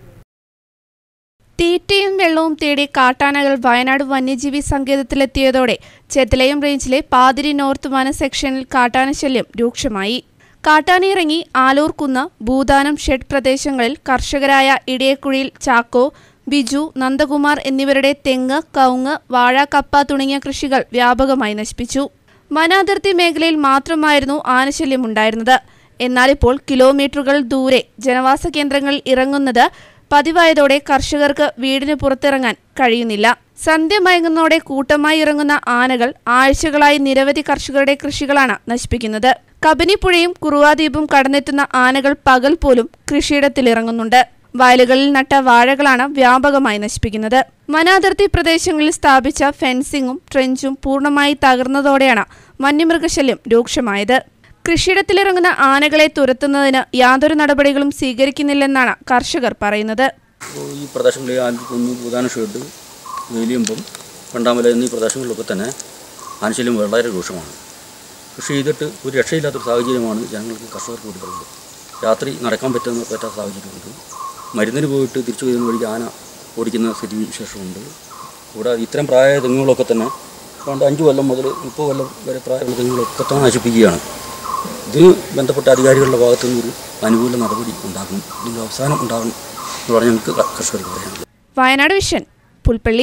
തീറ്റയും വെള്ളവും തേടി കാട്ടാനകൾ വയനാട് വന്യജീവി സങ്കേതത്തിലെത്തിയതോടെ ചെത്തലയം റേഞ്ചിലെ പാതിരി നോർത്ത് വന സെക്ഷനിൽ കാട്ടാനശല്യം രൂക്ഷമായി കാട്ടാനയിറങ്ങി ആലൂർക്കുന്ന് ഭൂതാനം ഷെഡ് പ്രദേശങ്ങളിൽ കർഷകരായ ഇടിയക്കുഴിയിൽ ചാക്കോ ബിജു നന്ദകുമാർ എന്നിവരുടെ തെങ്ങ് കവുങ്ങ് വാഴ കപ്പ തുടങ്ങിയ കൃഷികൾ വ്യാപകമായി നശിപ്പിച്ചു വനാതിർത്തി മേഖലയിൽ മാത്രമായിരുന്നു ആനശല്യം ഉണ്ടായിരുന്നത് എന്നാൽ ഇപ്പോൾ കിലോമീറ്ററുകൾ ദൂരെ ജനവാസ കേന്ദ്രങ്ങളിൽ ഇറങ്ങുന്നത് പതിവായതോടെ കർഷകർക്ക് വീടിന് പുറത്തിറങ്ങാൻ കഴിയുന്നില്ല സന്ധ്യ മയങ്ങുന്നതോടെ കൂട്ടമായി ഇറങ്ങുന്ന ആനകൾ ആഴ്ചകളായി നിരവധി കർഷകരുടെ കൃഷികളാണ് നശിപ്പിക്കുന്നത് കബനിപ്പുഴയും കുറുവാദ്വീപും കടന്നെത്തുന്ന ആനകൾ പകൽ പോലും കൃഷിയിടത്തിൽ ഇറങ്ങുന്നുണ്ട് വയലുകളിൽ നട്ട വാഴകളാണ് വ്യാപകമായി നശിപ്പിക്കുന്നത് വനാതിർത്തി പ്രദേശങ്ങളിൽ സ്ഥാപിച്ച ഫെൻസിങ്ങും ട്രെഞ്ചും പൂർണ്ണമായി തകർന്നതോടെയാണ് വന്യമൃഗശല്യം രൂക്ഷമായത് കൃഷിയിടത്തിലിറങ്ങുന്ന ആനകളെ തുരത്തുന്നതിന് യാതൊരു നടപടികളും സ്വീകരിക്കുന്നില്ലെന്നാണ് കർഷകർ പറയുന്നത് അപ്പോൾ ഈ പ്രദേശങ്ങളിൽ ആൽക്കുന്ന് പ്രധാന ഷെഡ് വേലിയമ്പം രണ്ടാമല എന്നീ പ്രദേശങ്ങളിലൊക്കെ തന്നെ ആനശല്യം വളരെ രൂക്ഷമാണ് കൃഷി ചെയ്തിട്ട് ഒരു രക്ഷയില്ലാത്തൊരു സാഹചര്യമാണ് ജനങ്ങൾക്ക് കർഷകർക്ക് കൂടി പറയുന്നത് രാത്രി നടക്കാൻ പറ്റുന്ന പറ്റാത്ത സാഹചര്യമുണ്ട് മരുന്നിന് പോയിട്ട് തിരിച്ചു വരുന്ന വഴിക്ക് ആന ഓടിക്കുന്ന സ്ഥിതി വിശേഷമുണ്ട് കൂടാതെ ഇത്തരം പ്രായ തെങ്ങുകളൊക്കെ തന്നെ പണ്ട് അഞ്ച് കൊല്ലം മുതൽ മുപ്പത് കൊല്ലം വരെ പ്രായമുള്ള തെങ്ങുകളൊക്കെ തന്നെ നശിപ്പിക്കുകയാണ് ഇതിന് ബന്ധപ്പെട്ട അധികാരികളുടെ ഭാഗത്തു നിന്നൊരു അനുകൂല നടപടി ഉണ്ടാകണം ഇതിൻ്റെ അവസാനം ഉണ്ടാകണം എന്ന് പറഞ്ഞ് നമുക്ക് കർഷകർക്ക് പറയാനുള്ളത് വയനാട് വിഷൻ പുൽപ്പള്ളി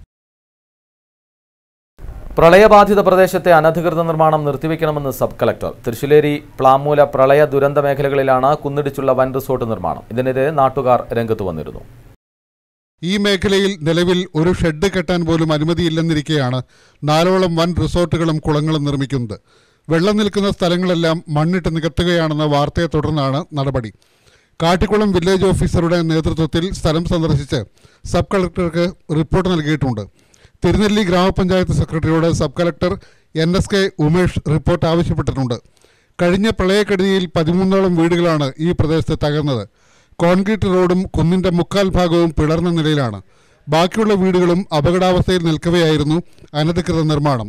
പ്രളയബാധിത പ്രദേശത്തെ അനധികൃത നിർമ്മാണം നിർത്തിവെക്കണമെന്ന് സബ് കളക്ടർ തൃശ്ശിലേരി പ്ലാമൂല പ്രളയ ദുരന്ത മേഖലകളിലാണ് കുന്നിടിച്ചുള്ള വൻ റിസോർട്ട് നിർമ്മാണം ഇതിനെതിരെ നാട്ടുകാർ രംഗത്ത് വന്നിരുന്നു ഈ മേഖലയിൽ നിലവിൽ ഒരു ഷെഡ് കെട്ടാൻ പോലും അനുമതിയില്ലെന്നിരിക്കെയാണ് നാലോളം വൻ റിസോർട്ടുകളും കുളങ്ങളും നിർമ്മിക്കുന്നത് വെള്ളം നിൽക്കുന്ന സ്ഥലങ്ങളെല്ലാം മണ്ണിട്ട് നികത്തുകയാണെന്ന വാർത്തയെ തുടർന്നാണ് നടപടി കാട്ടിക്കുളം വില്ലേജ് ഓഫീസറുടെ നേതൃത്വത്തിൽ സ്ഥലം സന്ദർശിച്ച് സബ് കളക്ടർക്ക് റിപ്പോർട്ട് നൽകിയിട്ടുണ്ട് തിരുനെല്ലി ഗ്രാമപഞ്ചായത്ത് സെക്രട്ടറിയോട് sub collector N S K Umesh report ആവശ്യപ്പെട്ടിട്ടുണ്ട് കഴിഞ്ഞ പ്രളയക്കെടുതിയിൽ പതിമൂന്നോളം വീടുകളാണ് ഈ പ്രദേശത്ത് തകർന്നത് കോൺക്രീറ്റ് റോഡും കുന്നിന്റെ മുക്കാൽ ഭാഗവും പിളർന്ന നിലയിലാണ് ബാക്കിയുള്ള വീടുകളും അപകടാവസ്ഥയിൽ നിൽക്കവെയായിരുന്നു അനധികൃത നിർമ്മാണം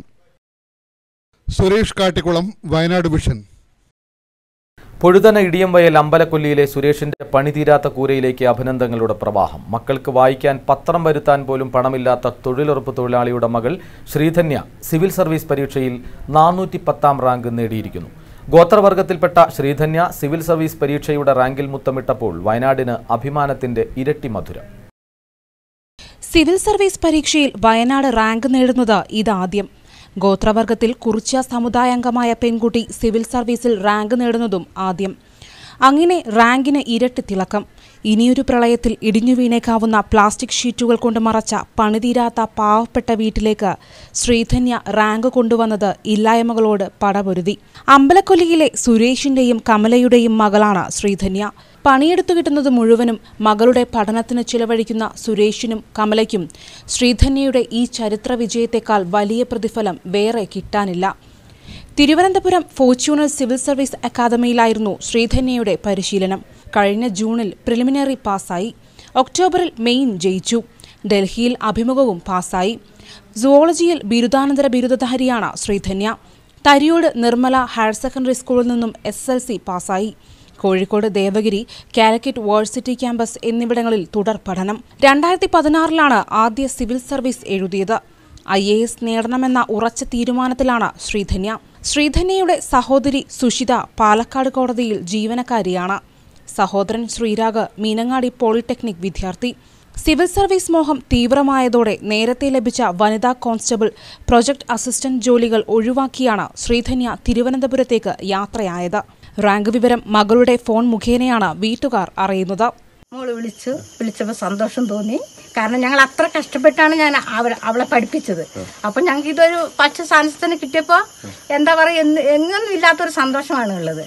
സുരേഷ് കാട്ടിക്കുളം വയനാട് വിഷൻ പൊഴുതന ഇടിയംവയൽ അമ്പലക്കൊല്ലിയിലെ സുരേഷിന്റെ പണിതീരാത്ത കൂരയിലേക്ക് അഭിനന്ദനങ്ങളുടെ പ്രവാഹം മക്കൾക്ക് വായിക്കാൻ പത്രം വരുത്താൻ പോലും പണമില്ലാത്ത തൊഴിലുറപ്പ് തൊഴിലാളിയുടെ മകൾ ശ്രീധന്യ സിവിൽ സർവീസ് പരീക്ഷയിൽ നാനൂറ്റി പത്താം റാങ്ക് നേടിയിരിക്കുന്നു ഗോത്രവർഗത്തിൽപ്പെട്ട ശ്രീധന്യ സിവിൽ സർവീസ് പരീക്ഷയുടെ റാങ്കിൽ മുത്തമിട്ടപ്പോൾ വയനാടിന് അഭിമാനത്തിന്റെ ഇരട്ടി മധുരം സിവിൽ സർവീസ് പരീക്ഷയിൽ വയനാട് റാങ്ക് നേടുന്നത് ഇതാദ്യം ഗോത്രവർഗത്തിൽ കുറിച്യ സമുദായാംഗമായ പെൺകുട്ടി സിവിൽ സർവീസിൽ റാങ്ക് നേടുന്നതും ആദ്യം അങ്ങനെ റാങ്കിന് ഇരട്ടി തിളക്കം ഇനിയൊരു പ്രളയത്തിൽ ഇടിഞ്ഞു വീണേക്കാവുന്ന പ്ലാസ്റ്റിക് ഷീറ്റുകൾ കൊണ്ട് മറച്ച പണിതീരാത്ത പാവപ്പെട്ട വീട്ടിലേക്ക് ശ്രീധന്യ റാങ്ക് കൊണ്ടുവന്നത് ഇല്ലായ്മകളോട് പടപൊരുതി അമ്പലക്കൊല്ലിയിലെ സുരേഷിന്റെയും കമലയുടെയും മകളാണ് ശ്രീധന്യ പണിയെടുത്തു കിട്ടുന്നത് മുഴുവനും മകളുടെ പഠനത്തിന് ചിലവഴിക്കുന്ന സുരേഷിനും കമലയ്ക്കും ശ്രീധന്യയുടെ ഈ ചരിത്ര വിജയത്തെക്കാൾ വലിയ പ്രതിഫലം വേറെ കിട്ടാനില്ല തിരുവനന്തപുരം ഫോർച്യൂണർ സിവിൽ സർവീസ് അക്കാദമിയിലായിരുന്നു ശ്രീധന്യയുടെ പരിശീലനം കഴിഞ്ഞ ജൂണിൽ പ്രിലിമിനറി പാസ്സായി ഒക്ടോബറിൽ മെയിൻ ജയിച്ചു ഡൽഹിയിൽ അഭിമുഖവും പാസ്സായി സുവോളജിയിൽ ബിരുദാനന്തര ബിരുദധാരിയാണ് ശ്രീധന്യ തരിയോട് നിർമ്മല ഹയർ സെക്കൻഡറി സ്കൂളിൽ നിന്നും എസ് എൽ സി പാസ്സായി Kozhikode Devagiri Calicut versity campus എന്നിവിടങ്ങളിൽ തുടർ പഠനം രണ്ടായിരത്തി പതിനാറിലാണ് ആദ്യ സിവിൽ സർവീസ് എഴുതിയത് ഐ എ എസ് നേടണമെന്ന ഉറച്ച തീരുമാനത്തിലാണ് ശ്രീധന്യ ശ്രീധന്യയുടെ സഹോദരി സുഷിത പാലക്കാട് കോടതിയിൽ ജീവനക്കാരിയാണ് സഹോദരൻ ശ്രീരാഗ് മീനങ്ങാടി പോളിടെക്നിക് വിദ്യാർത്ഥി സിവിൽ സർവീസ് മോഹം തീവ്രമായതോടെ നേരത്തെ ലഭിച്ച വനിതാ കോൺസ്റ്റബിൾ പ്രൊജക്ട് അസിസ്റ്റന്റ് ജോലികൾ ഒഴിവാക്കിയാണ് ശ്രീധന്യ തിരുവനന്തപുരത്തേക്ക് യാത്രയായത് റാങ്ക് വിവരം മകളുടെ ഫോൺ മുഖേനയാണ് വീട്ടുകാർ അറിയുന്നത് മോള് വിളിച്ചു വിളിച്ചപ്പോൾ സന്തോഷം തോന്നി കാരണം ഞങ്ങൾ അത്ര കഷ്ടപ്പെട്ടാണ് ഞാൻ അവളെ അവളെ പഠിപ്പിച്ചത് അപ്പൊ ഞങ്ങൾക്ക് ഇതൊരു പച്ച സ്ഥാനത്തിന് കിട്ടിയപ്പോ എന്താ പറയുക എങ്ങൊന്നും ഇല്ലാത്തൊരു സന്തോഷമാണ് ഉള്ളത്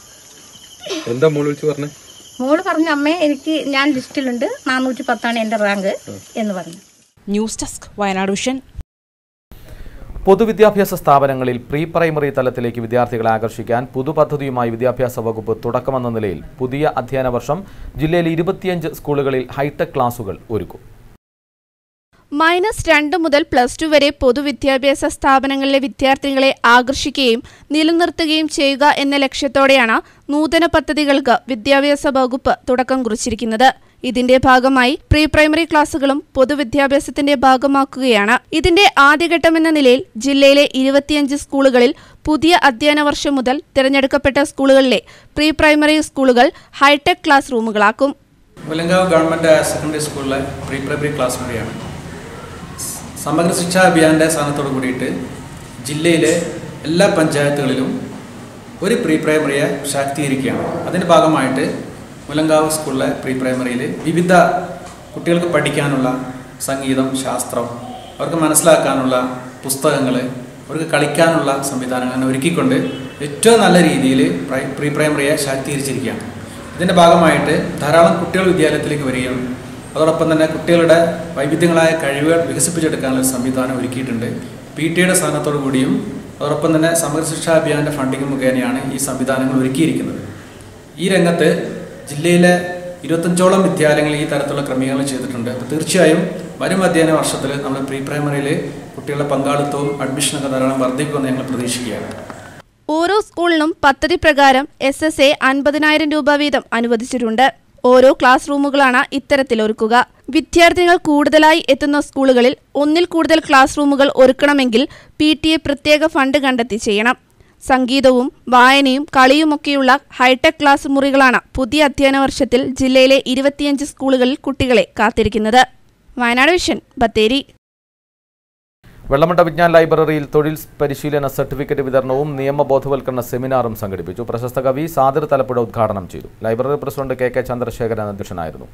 എന്താ മോള് വിളിച്ച് പറഞ്ഞേ മോള് പറഞ്ഞു അമ്മേ എനിക്ക് ഞാൻ ലിസ്റ്റിലുണ്ട് നാനൂറ്റി പത്താണ് എന്റെ റാങ്ക് എന്ന് പറഞ്ഞു ന്യൂസ് ഡെസ്ക് വയനാട് വിഷൻ പൊതുവിദ്യാഭ്യാസ സ്ഥാപനങ്ങളിൽ പ്രീ പ്രൈമറി തലത്തിലേക്ക് വിദ്യാർത്ഥികളെ ആകർഷിക്കാൻ പുതുപദ്ധതിയുമായി വിദ്യാഭ്യാസ വകുപ്പ് തുടക്കമെന്ന നിലയിൽ പുതിയ അധ്യയന വർഷം ജില്ലയിലെ ഇരുപത്തിയഞ്ച് സ്കൂളുകളിൽ ഹൈടെക് ക്ലാസുകൾ ഒരുക്കും മൈനസ് രണ്ട് മുതൽ പ്ലസ് ടു വരെ പൊതുവിദ്യാഭ്യാസ സ്ഥാപനങ്ങളിലെ വിദ്യാർത്ഥികളെ ആകർഷിക്കുകയും നിലനിർത്തുകയും ചെയ്യുക എന്ന ലക്ഷ്യത്തോടെയാണ് നൂതന പദ്ധതികൾക്ക് വിദ്യാഭ്യാസ വകുപ്പ് തുടക്കം കുറിച്ചിരിക്കുന്നത് ഇതിന്റെ ഭാഗമായി പ്രീ പ്രൈമറി ക്ലാസുകളും പൊതുവിദ്യാഭ്യാസത്തിന്റെ ഭാഗമാക്കുകയാണ് ഇതിന്റെ ആദ്യഘട്ടമെന്ന നിലയിൽ ജില്ലയിലെ ഇരുപത്തിയഞ്ച് സ്കൂളുകളിൽ പുതിയ അധ്യയന വർഷം മുതൽ തിരഞ്ഞെടുക്കപ്പെട്ട സ്കൂളുകളിലെ പ്രീ പ്രൈമറി സ്കൂളുകൾ ഹൈടെക് ക്ലാസ് റൂമുകളാക്കും മുലങ്കാവ് ഗവൺമെൻറ് ഹയർ സെക്കൻഡറി സ്കൂളിലെ പ്രീ പ്രൈമറി ക്ലാസ് മുറിയാണ് സമഗ്ര ശിക്ഷാ അഭിയാൻ്റെ സ്ഥാനത്തോട് കൂടിയിട്ട് ജില്ലയിലെ എല്ലാ പഞ്ചായത്തുകളിലും ഒരു പ്രീ പ്രൈമറിയെ ശാക്തീകരിക്കുകയാണ് അതിൻ്റെ ഭാഗമായിട്ട് മുലങ്കാവ് സ്കൂളിലെ പ്രീ പ്രൈമറിയിൽ വിവിധ കുട്ടികൾക്ക് പഠിക്കാനുള്ള സംഗീതം ശാസ്ത്രം അവർക്ക് മനസ്സിലാക്കാനുള്ള പുസ്തകങ്ങൾ അവർക്ക് കളിക്കാനുള്ള സംവിധാനങ്ങൾ അങ്ങനെ ഒരുക്കിക്കൊണ്ട് ഏറ്റവും നല്ല രീതിയിൽ പ്രീ പ്രൈമറിയെ ശാക്തീകരിച്ചിരിക്കുകയാണ് ഇതിൻ്റെ ഭാഗമായിട്ട് ധാരാളം കുട്ടികൾ വിദ്യാലയത്തിലേക്ക് വരികയും അതോടൊപ്പം തന്നെ കുട്ടികളുടെ വൈവിധ്യങ്ങളായ കഴിവുകൾ വികസിപ്പിച്ചെടുക്കാനുള്ള സംവിധാനം ഒരുക്കിയിട്ടുണ്ട് പി ടി യുടെ സ്ഥാനത്തോടു കൂടിയും അതോടൊപ്പം തന്നെ സമഗ്ര ശിക്ഷാ അഭിയാൻ്റെ ഫണ്ടിങ് മുഖേനയാണ് ഈ സംവിധാനങ്ങൾ ഒരുക്കിയിരിക്കുന്നത് ഈ രംഗത്ത് ജില്ലയിലെ ഇരുപത്തഞ്ചോളം വിദ്യാലയങ്ങൾ ഈ തരത്തിലുള്ള ക്രമീകരണം ചെയ്തിട്ടുണ്ട് അപ്പോൾ തീർച്ചയായും വരും അധ്യയന വർഷത്തിൽ നമ്മൾ പ്രീ പ്രൈമറിയിൽ കുട്ടികളുടെ പങ്കാളിത്തവും അഡ്മിഷനൊക്കെ ധാരാളം വർദ്ധിക്കുമെന്ന് ഞങ്ങൾ പ്രതീക്ഷിക്കുകയാണ് ഓരോ സ്കൂളിനും പദ്ധതി പ്രകാരം എസ് എസ് എ അൻപതിനായിരം രൂപ വീതം അനുവദിച്ചിട്ടുണ്ട് ഓരോ ക്ലാസ് റൂമുകളാണ് ഇത്തരത്തിൽ ഒരുക്കുക വിദ്യാർത്ഥികൾ കൂടുതലായി എത്തുന്ന സ്കൂളുകളിൽ ഒന്നിൽ കൂടുതൽ ക്ലാസ് റൂമുകൾ ഒരുക്കണമെങ്കിൽ പി ടി എ പ്രത്യേക ഫണ്ട് കണ്ടെത്തി ചെയ്യണം സംഗീതവും വായനയും കളിയുമൊക്കെയുള്ള ഹൈടെക് ക്ലാസ് മുറികളാണ് പുതിയ അധ്യയന വർഷത്തിൽ ജില്ലയിലെ ഇരുപത്തിയഞ്ച് സ്കൂളുകളിൽ കുട്ടികളെ കാത്തിരിക്കുന്നത് വയനാട് വിഷൻ ബത്തേരി വെള്ളമട്ട വിജ്ഞാൻ ലൈബ്രറിയിൽ തൊഴിൽ പരിശീലന സർട്ടിഫിക്കറ്റ് വിതരണവും നിയമബോധവൽക്കരണ സെമിനാറും സംഘടിപ്പിച്ചു പ്രശസ്ത കവി സാദിർ തലപ്പുഴ ഉദ്ഘാടനം ചെയ്തു library president K K Chandrasekharan അധ്യക്ഷനായിരുന്നു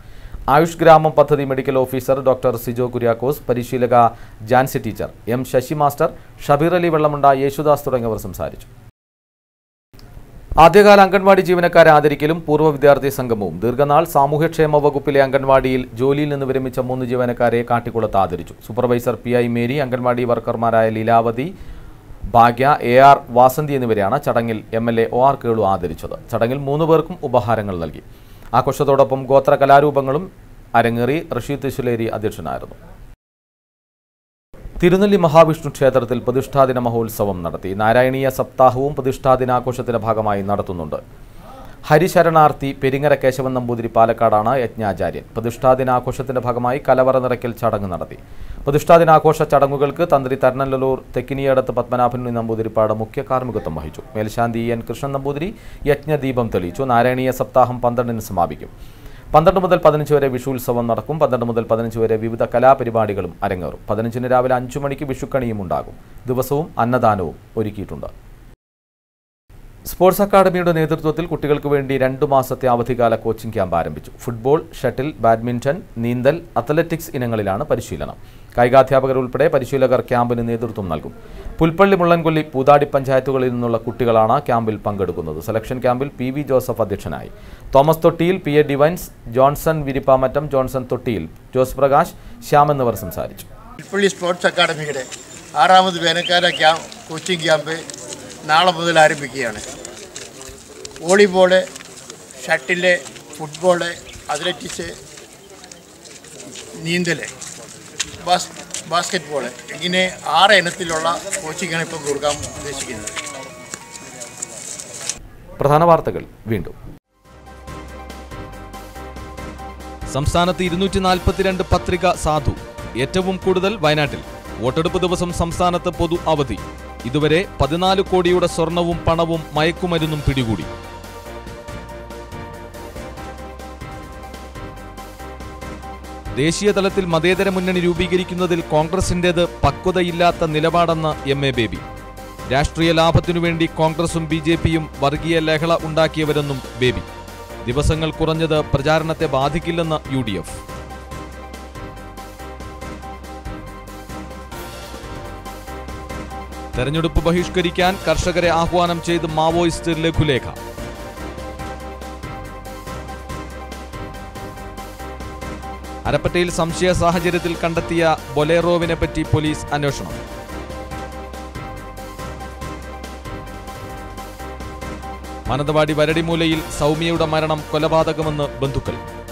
ആയുഷ് ഗ്രാമം പദ്ധതി medical officer doctor Sijo Kuriakose പരിശീലക Jancy teacher M Shashi master Shabeer Ali Vellamunda Yesudas തുടങ്ങിയവർ സംസാരിച്ചു ആദ്യകാല അംഗൻവാടി ജീവനക്കാരെ ആദരിക്കലും പൂർവ്വ വിദ്യാർത്ഥി സംഗമവും ദീർഘനാൾ സാമൂഹ്യക്ഷേമ വകുപ്പിലെ അംഗൻവാടിയിൽ ജോലിയിൽ നിന്ന് വിരമിച്ച മൂന്ന് ജീവനക്കാരെ കാട്ടിക്കുളത്ത് ആദരിച്ചു supervisor P I Mary anganwadi വർക്കർമാരായ ലീലാവതി ഭാഗ്യ എ ആർ വാസന്തി എന്നിവരെയാണ് ചടങ്ങിൽ M L A O R Kelu ആദരിച്ചത് ചടങ്ങിൽ മൂന്ന് പേർക്കും ഉപഹാരങ്ങൾ നൽകി ആഘോഷത്തോടൊപ്പം ഗോത്ര കലാരൂപങ്ങളും അരങ്ങേറി റഷീദ് തിശുലേരി അധ്യക്ഷനായിരുന്നു തിരുനെല്ലി മഹാവിഷ്ണു ക്ഷേത്രത്തിൽ പ്രതിഷ്ഠാദിന മഹോത്സവം നടത്തി നാരായണീയ സപ്താഹവും പ്രതിഷ്ഠാദിനാഘോഷത്തിന്റെ ഭാഗമായി നടത്തുന്നുണ്ട് ഹരിശരണാർത്ഥി പെരിങ്ങര കേശവൻ നമ്പൂതിരി പാലക്കാടാണ് യജ്ഞാചാര്യൻ പ്രതിഷ്ഠാദിനാഘോഷത്തിന്റെ ഭാഗമായി കലവറ നിറയ്ക്കൽ ചടങ്ങ് നടത്തി പ്രതിഷ്ഠാദിനാഘോഷ ചടങ്ങുകൾക്ക് തന്ത്രി തരണല്ലൂർ തെക്കിനിയടത്ത് പത്മനാഭൻ നമ്പൂതിരിപ്പാട് മുഖ്യ കാർമ്മികത്വം വഹിച്ചു മേൽശാന്തി എൻ കൃഷ്ണൻ നമ്പൂതിരി യജ്ഞദീപം തെളിയിച്ചു നാരായണീയ സപ്താഹം പന്ത്രണ്ടിന് സമാപിക്കും പന്ത്രണ്ട് മുതൽ പതിനഞ്ച് വരെ വിഷു ഉത്സവം നടക്കും പന്ത്രണ്ട് മുതൽ പതിനഞ്ച് വരെ വിവിധ കലാപരിപാടികളും അരങ്ങേറും പതിനഞ്ചിന് രാവിലെ അഞ്ചു മണിക്ക് വിഷുക്കണിയും ഉണ്ടാകും ദിവസവും അന്നദാനവും ഒരുക്കിയിട്ടുണ്ട് സ്പോർട്സ് അക്കാദമിയുടെ നേതൃത്വത്തിൽ കുട്ടികൾക്ക് വേണ്ടി രണ്ടു മാസത്തെ അവധിക്കാല കോച്ചിംഗ് ക്യാമ്പ് ആരംഭിച്ചു ഫുട്ബോൾ ഷട്ടിൽ ബാഡ്മിന്റൺ നീന്തൽ അത്ലറ്റിക്സ് ഇനങ്ങളിലാണ് പരിശീലനം കായികാധ്യാപകർ ഉൾപ്പെടെ പരിശീലകർ ക്യാമ്പിന് നേതൃത്വം നൽകും പുൽപ്പള്ളി മുള്ളൻകൊല്ലി പൂതാടി പഞ്ചായത്തുകളിൽ നിന്നുള്ള കുട്ടികളാണ് ക്യാമ്പിൽ പങ്കെടുക്കുന്നത് സെലക്ഷൻ ക്യാമ്പിൽ പി വി ജോസഫ് അധ്യക്ഷനായി തോമസ് തൊട്ടിയിൽ പി എ ഡിവൈൻസ് ജോൺസൺ വിരിപ്പാമറ്റം ജോൺസൺ തൊട്ടിയിൽ ജോസ് പ്രകാശ് ശ്യാം എന്നിവർ സംസാരിച്ചു പുൽപ്പള്ളി സ്പോർട്സ് അക്കാദമിയുടെ ആറാമത് വേനൽക്കാല ക്യാമ്പ് കോച്ചിങ് ക്യാമ്പ് നാളെ മുതൽ ആരംഭിക്കുകയാണ് വോളിബോള് ഷട്ടില് ഫുട്ബോള് അത്ലറ്റിക്സ് നീന്തൽ ബാസ് ബാസ്കറ്റ് ബോള് ഇങ്ങനെ ആറ് ഇനത്തിലുള്ള കോച്ചിങ്ങാണ് ഇപ്പോൾ കൊടുക്കാൻ ഉദ്ദേശിക്കുന്നത് പ്രധാന വാർത്തകൾ വീണ്ടും സംസ്ഥാനത്ത് ഇരുന്നൂറ്റി നാൽപ്പത്തിരണ്ട് പത്രിക സാധു ഏറ്റവും കൂടുതൽ വയനാട്ടിൽ വോട്ടെടുപ്പ് ദിവസം സംസ്ഥാനത്ത് പൊതു അവധി ഇതുവരെ പതിനാല് കോടിയുടെ സ്വർണവും പണവും മയക്കുമരുന്നും പിടികൂടി ദേശീയ തലത്തിൽ മതേതര മുന്നണി രൂപീകരിക്കുന്നതിൽ കോൺഗ്രസിന്റേത് പക്വതയില്ലാത്ത നിലപാടെന്ന് എം എ ബേബി രാഷ്ട്രീയ ലാഭത്തിനു വേണ്ടി കോൺഗ്രസും ബി ജെ പിയും വർഗീയ ലഹള ഉണ്ടാക്കിയവരെന്നും ബേബി ദിവസങ്ങൾ കുറഞ്ഞത് പ്രചാരണത്തെ ബാധിക്കില്ലെന്ന് യു ഡി എഫ് തെരഞ്ഞെടുപ്പ് ബഹിഷ്കരിക്കാൻ കർഷകരെ ആഹ്വാനം ചെയ്ത് മാവോയിസ്റ്റ് ലഘുലേഖ അരപ്പറ്റയിൽ സംശയ സാഹചര്യത്തിൽ കണ്ടെത്തിയ ബൊലേറോവിനെ പറ്റി പോലീസ് അന്വേഷണം മാനന്തവാടി വരടിമൂലയിൽ സൗമ്യയുടെ മരണം കൊലപാതകമെന്ന് ബന്ധുക്കൾ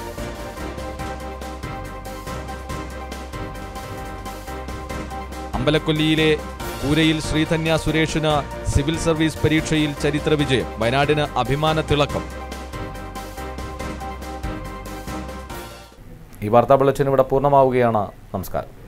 അമ്പലക്കൊല്ലിയിലെ പൂരയിൽ ശ്രീധന്യ സുരേഷിന് സിവിൽ സർവീസ് പരീക്ഷയിൽ ചരിത്ര വിജയം വയനാടിന് അഭിമാന തിളക്കം ഈ വാർത്താ ബുള്ളറ്റിൻ ഇവിടെ പൂർണ്ണമാവുകയാണ് നമസ്കാരം